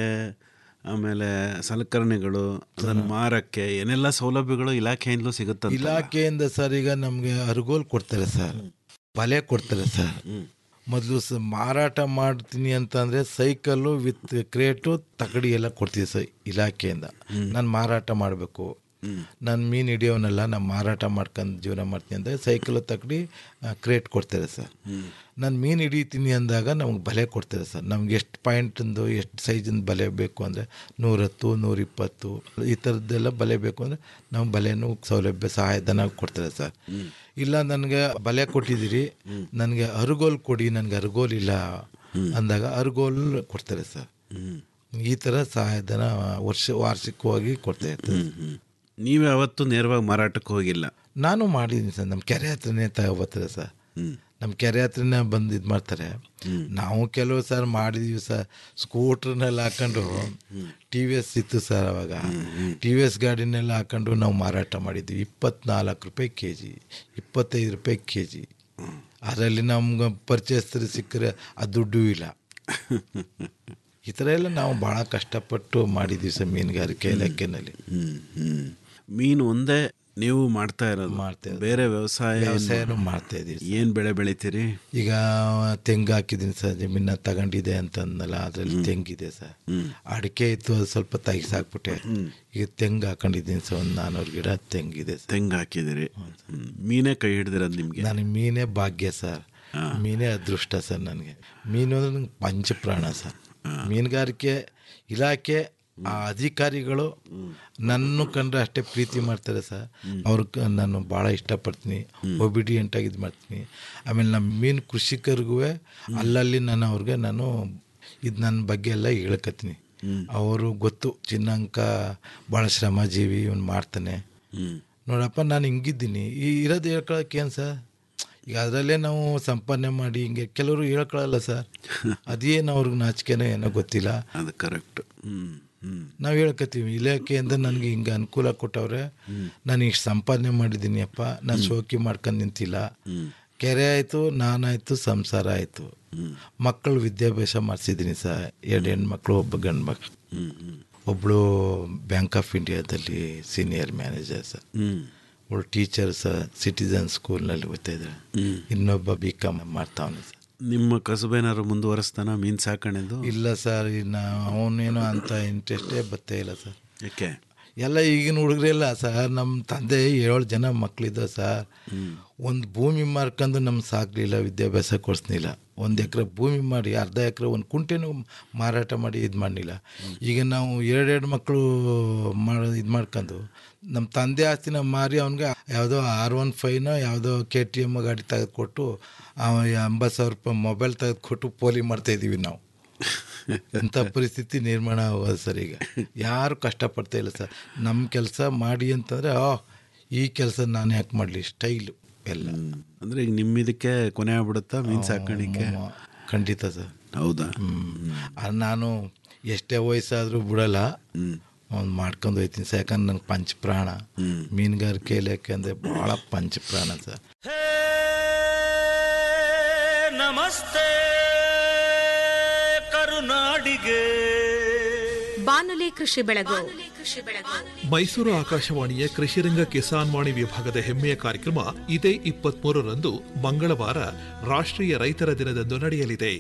ಆಮೇಲೆ ಸಲಕರಣೆಗಳು ಅದನ್ನು ಮಾರಕ್ಕೆ ಏನೆಲ್ಲ ಸೌಲಭ್ಯಗಳು ಇಲಾಖೆಯಿಂದಲೂ ಸಿಗುತ್ತಂತ ಇಲಾಖೆಯಿಂದ ಸರ್ ಈಗ ನಮಗೆ ಅರ್ಗೋಲ್ ಕೊಡ್ತಾರೆ ಸರ್ ಬಲೆ ಕೊಡ್ತಾರೆ ಸರ್ ಮೊದಲು ಸ ಮಾರಾಟ ಮಾಡ್ತೀನಿ ಅಂತಂದರೆ ಸೈಕಲ್ಲು ವಿತ್ ಕ್ರೇಟು ತಗಡಿ ಎಲ್ಲ ಕೊಡ್ತೀವಿ ಸರ್ ಇಲಾಖೆಯಿಂದ ನಾನು ಮಾರಾಟ ಮಾಡಬೇಕು ನಾನು ಮೀನು ಹಿಡಿಯೋನಲ್ಲ ನಾನು ಮಾರಾಟ ಮಾಡ್ಕೊಂಡು ಜೀವನ ಮಾಡ್ತೀನಿ ಅಂದರೆ ಸೈಕಲ್ ತಗಡಿ ಕ್ರೇಟ್ ಕೊಡ್ತಾರೆ ಸರ್ ನಾನು ಮೀನು ಹಿಡಿತೀನಿ ಅಂದಾಗ ನಮ್ಗೆ ಬಲೆ ಕೊಡ್ತಾರೆ ಸರ್ ನಮ್ಗೆ ಎಷ್ಟು ಪಾಯಿಂಟಿಂದು ಎಷ್ಟು ಸೈಜಿಂದ ಬಲೆ ಬೇಕು ಅಂದರೆ ನೂರತ್ತು ನೂರಿಪ್ಪತ್ತು ಈ ಥರದ್ದೆಲ್ಲ ಬಲೆ ಬೇಕು ಅಂದರೆ ನಾವು ಬಲೆನೂ ಸೌಲಭ್ಯ ಸಹಾಯಧನ ಕೊಡ್ತಾರೆ ಸರ್ ಇಲ್ಲ ನನಗೆ ಬಲೆ ಕೊಟ್ಟಿದ್ದೀರಿ ನನಗೆ ಅರುಗೋಲ್ ಕೊಡಿ ನನಗೆ ಅರುಗೋಲ್ ಇಲ್ಲ ಅಂದಾಗ ಅರುಗೋಲ್ ಕೊಡ್ತಾರೆ ಸರ್ ಈ ಥರ ಸಹಾಯಧನ ವರ್ಷ ವಾರ್ಷಿಕವಾಗಿ ಕೊಡ್ತಾ ಇರ್ತಾರೆ ನೀವೇ ಅವತ್ತು ನೇರವಾಗಿ ಮಾರಾಟಕ್ಕೆ ಹೋಗಿಲ್ಲ ನಾನು ಮಾಡಿದ್ದೀನಿ ಸರ್ ನಮ್ಮ ಕೆರೆ ಹತ್ರನೇ ತಗೊಬರ್ತಾರೆ ಸರ್ ನಮ್ಮ ಕೆರೆ ಹತ್ರನೇ ಬಂದು ಇದು ಮಾಡ್ತಾರೆ ನಾವು ಕೆಲವು ಸರ್ ಮಾಡಿದೀವಿ ಸರ್ ಸ್ಕೂಟ್ರನ್ನೆಲ್ಲ ಹಾಕೊಂಡು ಟಿ ವಿ ಎಸ್ ಇತ್ತು ಸರ್ ಅವಾಗ ಟಿ ವಿ ಎಸ್ ಗಾಡಿನೆಲ್ಲ ಹಾಕೊಂಡು ನಾವು ಮಾರಾಟ ಮಾಡಿದ್ವಿ ಇಪ್ಪತ್ನಾಲ್ಕು ರೂಪಾಯಿ ಕೆ ಜಿ ಇಪ್ಪತ್ತೈದು ರೂಪಾಯಿ ಕೆ ಜಿ ಅದರಲ್ಲಿ ನಮ್ಗೆ ಪರಿಚಯಸ್ಥರು ಸಿಕ್ಕರೆ ಆ ದುಡ್ಡು ಇಲ್ಲ ಈ ಥರ ಎಲ್ಲ ನಾವು ಭಾಳ ಕಷ್ಟಪಟ್ಟು ಮಾಡಿದ್ದೀವಿ ಸರ್ ಮೀನುಗಾರಿಕೆ ಇಲಾಖೆನಲ್ಲಿ ಮೀನು ಒಂದೇ ನೀವು ಮಾಡ್ತಾ ಇರೋದು ಮಾಡ್ತಾ ಬೇರೆ ವ್ಯವಸಾಯ ವ್ಯವಸಾಯನೂ ಮಾಡ್ತಾ ಇದ್ದೀವಿ ಏನು ಬೆಳೆ ಬೆಳಿತೀರಿ ಈಗ ತೆಂಗು ಹಾಕಿದ್ದೀನಿ ಸರ್ ಜಮೀನ ತಗೊಂಡಿದೆ ಅಂತ ಅಂದಲ್ಲ ಅದರಲ್ಲಿ ತೆಂಗಿದೆ ಸರ್ ಅಡಿಕೆ ಇತ್ತು ಅದು ಸ್ವಲ್ಪ ತೆಗಿಸಾಕ್ಬಿಟ್ಟೆ ಈಗ ತೆಂಗು ಹಾಕೊಂಡಿದ್ದೀನಿ ಸರ್ ಒಂದು ನಾನ್ನೂರು ಗಿಡ ತೆಂಗಿದೆ ಸರ್ ತೆಂಗು ಹಾಕಿದಿರಿ ಹ್ಮ್. ಮೀನೇ ಕೈ ಹಿಡ್ದಿರೋದು ನಿಮಗೆ ನನಗೆ ಮೀನೇ ಭಾಗ್ಯ ಸರ್ ಮೀನೇ ಅದೃಷ್ಟ ಸರ್ ನನಗೆ ಮೀನು ಅಂದ್ರೆ ನಂಗೆ ಪಂಚಪ್ರಾಣ ಸರ್ ಮೀನುಗಾರಿಕೆ ಇಲಾಖೆ ಆ ಅಧಿಕಾರಿಗಳು ನನ್ನ ಕಂಡ್ರೆ ಅಷ್ಟೇ ಪ್ರೀತಿ ಮಾಡ್ತಾರೆ ಸರ್ ಅವ್ರಿಗೆ ನಾನು ಭಾಳ ಇಷ್ಟಪಡ್ತೀನಿ ಒಬಿಡಿಯೆಂಟಾಗಿ ಇದು ಮಾಡ್ತೀನಿ ಆಮೇಲೆ ನಮ್ಮ ಮೀನು ಕೃಷಿಕರಿಗೂ ಅಲ್ಲಲ್ಲಿ ನಾನು ಅವ್ರಿಗೆ ನಾನು ಇದು ನನ್ನ ಬಗ್ಗೆ ಎಲ್ಲ ಹೇಳ್ಕತ್ತೀನಿ ಅವರು ಗೊತ್ತು ಚಿನ್ನಂಕ ಭಾಳ ಶ್ರಮಜೀವಿ ಇವನು ಮಾಡ್ತಾನೆ ನೋಡಪ್ಪ ನಾನು ಹಿಂಗಿದ್ದೀನಿ ಈ ಇರೋದು ಹೇಳ್ಕೊಳಕ್ಕೆ ಏನು ಸರ್ ಈಗ ಅದರಲ್ಲೇ ನಾವು ಸಂಪಾದನೆ ಮಾಡಿ ಹಿಂಗೆ ಕೆಲವರು ಹೇಳ್ಕೊಳಲ್ಲ ಸರ್ ಅದೇನು ಅವ್ರಿಗೆ ನಾಚಿಕೆನೋ ಏನೋ ಗೊತ್ತಿಲ್ಲ ಅದು ಕರೆಕ್ಟ್ ಹ್ಞೂ ಹ್ಞೂ ನಾವು ಹೇಳ್ಕೊತೀವಿ ಇಲಾಖೆಯಿಂದ ನನಗೆ ಹಿಂಗೆ ಅನುಕೂಲ ಕೊಟ್ಟವ್ರೆ ನಾನು ಇಷ್ಟು ಸಂಪಾದನೆ ಮಾಡಿದ್ದೀನಿ ಅಪ್ಪ ನಾನು ಶೋಕಿ ಮಾಡ್ಕೊಂಡು ನಿಂತಿಲ್ಲ ಕೆರೆ ಆಯಿತು ನಾನಾಯಿತು ಸಂಸಾರ ಆಯಿತು ಮಕ್ಕಳು ವಿದ್ಯಾಭ್ಯಾಸ ಮಾಡಿಸಿದ್ದೀನಿ ಸರ್ ಎರಡು ಹೆಣ್ಮಕ್ಳು ಒಬ್ಬ ಗಂಡು ಮಕ್ಳು ಒಬ್ಬಳು ಬ್ಯಾಂಕ್ ಆಫ್ ಇಂಡಿಯಾದಲ್ಲಿ ಸೀನಿಯರ್ ಮ್ಯಾನೇಜರ್ ಸರ್ ಒಬ್ಬಳು ಟೀಚರ್ ಸರ್ ಸಿಟಿಸನ್ ಸ್ಕೂಲ್ನಲ್ಲಿ ಓದ್ತಾ ಇದ್ದಾರೆ ಇನ್ನೊಬ್ಬ ಬಿ ಕಾಮ್ ಮಾಡ್ತಾವನೆ ಸರ್ ನಿಮ್ಮ ಕಸುಬೇನಾದ್ರು ಮುಂದುವರಿಸ್ತಾನ ಮೀನು ಸಾಕಣೆದು ಇಲ್ಲ ಸರ್ ಇನ್ನು ಅವನೇನೋ ಅಂತ ಇಂಟ್ರೆಸ್ಟೇ ಬತ್ತೇ ಇಲ್ಲ ಸರ್ ಯಾಕೆ ಎಲ್ಲ ಈಗಿನ ಹುಡುಗರೆಲ್ಲ ಸರ್ ನಮ್ಮ ತಂದೆ ಏಳು ಜನ ಮಕ್ಕಳಿದ್ದ ಸರ್ ಒಂದು ಭೂಮಿ ಮಾರ್ಕೊಂಡು ನಮ್ಮ ಸಾಕಲಿಲ್ಲ ವಿದ್ಯಾಭ್ಯಾಸ ಕೊಡಿಸ್ಲಿಲ್ಲ ಒಂದು ಎಕರೆ ಭೂಮಿ ಮಾಡಿ ಅರ್ಧ ಎಕರೆ ಒಂದು ಕುಂಟೆನೂ ಮಾರಾಟ ಮಾಡಿ ಇದು ಮಾಡಲಿಲ್ಲ ಈಗ ನಾವು ಎರಡೆರಡು ಮಕ್ಕಳು ಮಾಡೋ ಇದು ಮಾಡ್ಕೊಂಡು ನಮ್ಮ ತಂದೆ ಆಸ್ತಿನ ಮಾರಿ ಅವನಿಗೆ ಯಾವುದೋ ಆರ್ ಒನ್ ಫೈನೋ ಯಾವುದೋ ಕೆ ಟಿ ಎಮ್ ಗಾಡಿ ತೆಗೆದುಕೊಟ್ಟು ಎಂಬತ್ತು ಸಾವಿರ ರೂಪಾಯಿ ಮೊಬೈಲ್ ತೆಗೆದುಕೊಟ್ಟು ಪೋಲಿ ಮಾಡ್ತಾಯಿದ್ದೀವಿ ನಾವು ಇಂಥ ಪರಿಸ್ಥಿತಿ ನಿರ್ಮಾಣ ಆಗೋದು ಸರ್ ಈಗ ಯಾರು ಕಷ್ಟಪಡ್ತಾ ಇಲ್ಲ ಸರ್ ನಮ್ಮ ಕೆಲಸ ಮಾಡಿ ಅಂತಂದರೆ ಆ ಈ ಕೆಲಸ ನಾನು ಯಾಕೆ ಮಾಡಲಿ ಸ್ಟೈಲು ಎಲ್ಲ ಅಂದರೆ ಈಗ ನಿಮ್ಮ ಇದಕ್ಕೆ ಕೊನೆ ಆಗ್ಬಿಡುತ್ತಾ ಮೀನು ಸಾಕಾಣಿಕೆ ಖಂಡಿತ ಸರ್ ಹೌದಾ ಹ್ಞೂ ನಾನು ಎಷ್ಟೇ ವಯಸ್ಸಾದರೂ ಬಿಡಲ್ಲ ಅವ್ನು ಮಾಡ್ಕೊಂಡು ಹೋಯ್ತೀನಿ ಸರ್ ಯಾಕಂದ್ರೆ ನಂಗೆ ಪಂಚಪ್ರಾಣ ಮೀನುಗಾರಿಕೆ ಇಲಾಖೆ ಅಂದರೆ ಭಾಳ ಪಂಚಪ್ರಾಣ ಸರ್ ನಮಸ್ತೆ ಕರುನಾಡಿಗೆ ಬಾನುಲಿ ಕೃಷಿ ಬೆಳಗು ಮೈಸೂರು ಆಕಾಶವಾಣಿಯ ಕೃಷಿರಂಗ ಕಿಸಾನ್ ವಾಣಿ ವಿಭಾಗದ ಹೆಮ್ಮೆಯ ಕಾರ್ಯಕ್ರಮ ಇದೇ ಇಪ್ಪತ್ಮೂರರಂದು ಮಂಗಳವಾರ ರಾಷ್ಟ್ರೀಯ ರೈತರ ದಿನದಂದು ನಡೆಯಲಿದೆ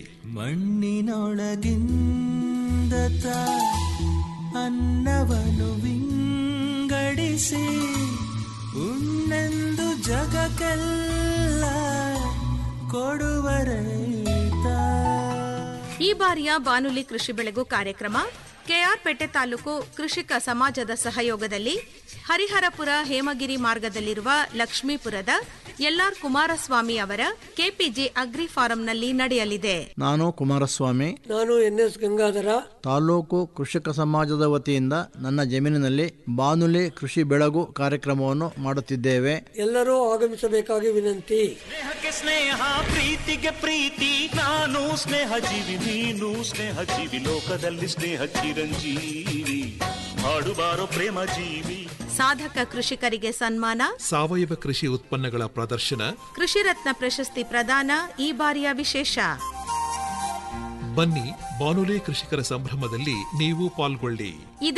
ಮಣ್ಣಿನೊಳಗಿಂದ ತಾ ಅನ್ನವನ್ನು ವಿಂಗಡಿಸಿ ಉಣ್ಣೆಂದು ಜಗಕ್ಕೆಲ್ಲ ಕೊಡುವ ರೈತ ಈ ಬಾರಿಯ ಬಾನುಲಿ ಕೃಷಿ ಬೆಳೆಗೂ ಕಾರ್ಯಕ್ರಮ ಕೆಆರ್ಪೇಟೆ ತಾಲೂಕು ಕೃಷಿಕ ಸಮಾಜದ ಸಹಯೋಗದಲ್ಲಿ ಹರಿಹರಪುರ ಹೇಮಗಿರಿ ಮಾರ್ಗದಲ್ಲಿರುವ ಲಕ್ಷ್ಮೀಪುರದ ಎಲ್ಆರ್ ಕುಮಾರಸ್ವಾಮಿ ಅವರ ಕೆಪಿಜಿ ಅಗ್ರಿ ಫಾರಂನಲ್ಲಿ ನಡೆಯಲಿದೆ ನಾನು ಕುಮಾರಸ್ವಾಮಿ ನಾನು ಎನ್ ಎಸ್ ಗಂಗಾಧರ ತಾಲೂಕು ಕೃಷಿಕ ಸಮಾಜದ ವತಿಯಿಂದ ನನ್ನ ಜಮೀನಿನಲ್ಲಿ ಬಾನುಲಿ ಕೃಷಿ ಬೆಳಗು ಕಾರ್ಯಕ್ರಮವನ್ನು ಮಾಡುತ್ತಿದ್ದೇವೆ ಎಲ್ಲರೂ ಆಗಮಿಸಬೇಕಾಗಿ ವಿನಂತಿ ಸ್ನೇಹಕ್ಕೆ ಸ್ನೇಹ ಪ್ರೀತಿಗೆ ಪ್ರೀತಿ ನಾನು ಸ್ನೇಹ ಜೀವಿ ನೀನು ಸ್ನೇಹ ಜೀವಿ ಲೋಕದಲ್ಲಿ ಸ್ನೇಹ ಚಿರಂಜೀವಿ ಹಾಡುಬಾರೋ ಪ್ರೇಮ ಜೀವಿ ಸಾಧಕ ಕೃಷಿಕರಿಗೆ ಸನ್ಮಾನ ಸಾವಯವ ಕೃಷಿ ಉತ್ಪನ್ನಗಳ ಪ್ರದರ್ಶನ ಕೃಷಿ ರತ್ನ ಪ್ರಶಸ್ತಿ ಪ್ರದಾನ ಈ ಬಾರಿಯ ವಿಶೇಷ ಬನ್ನಿ ಬಾನುಲಿ ಕೃಷಿಕರ ಸಂಭ್ರಮದಲ್ಲಿ ನೀವು ಪಾಲ್ಗೊಳ್ಳಿ ಇದೇ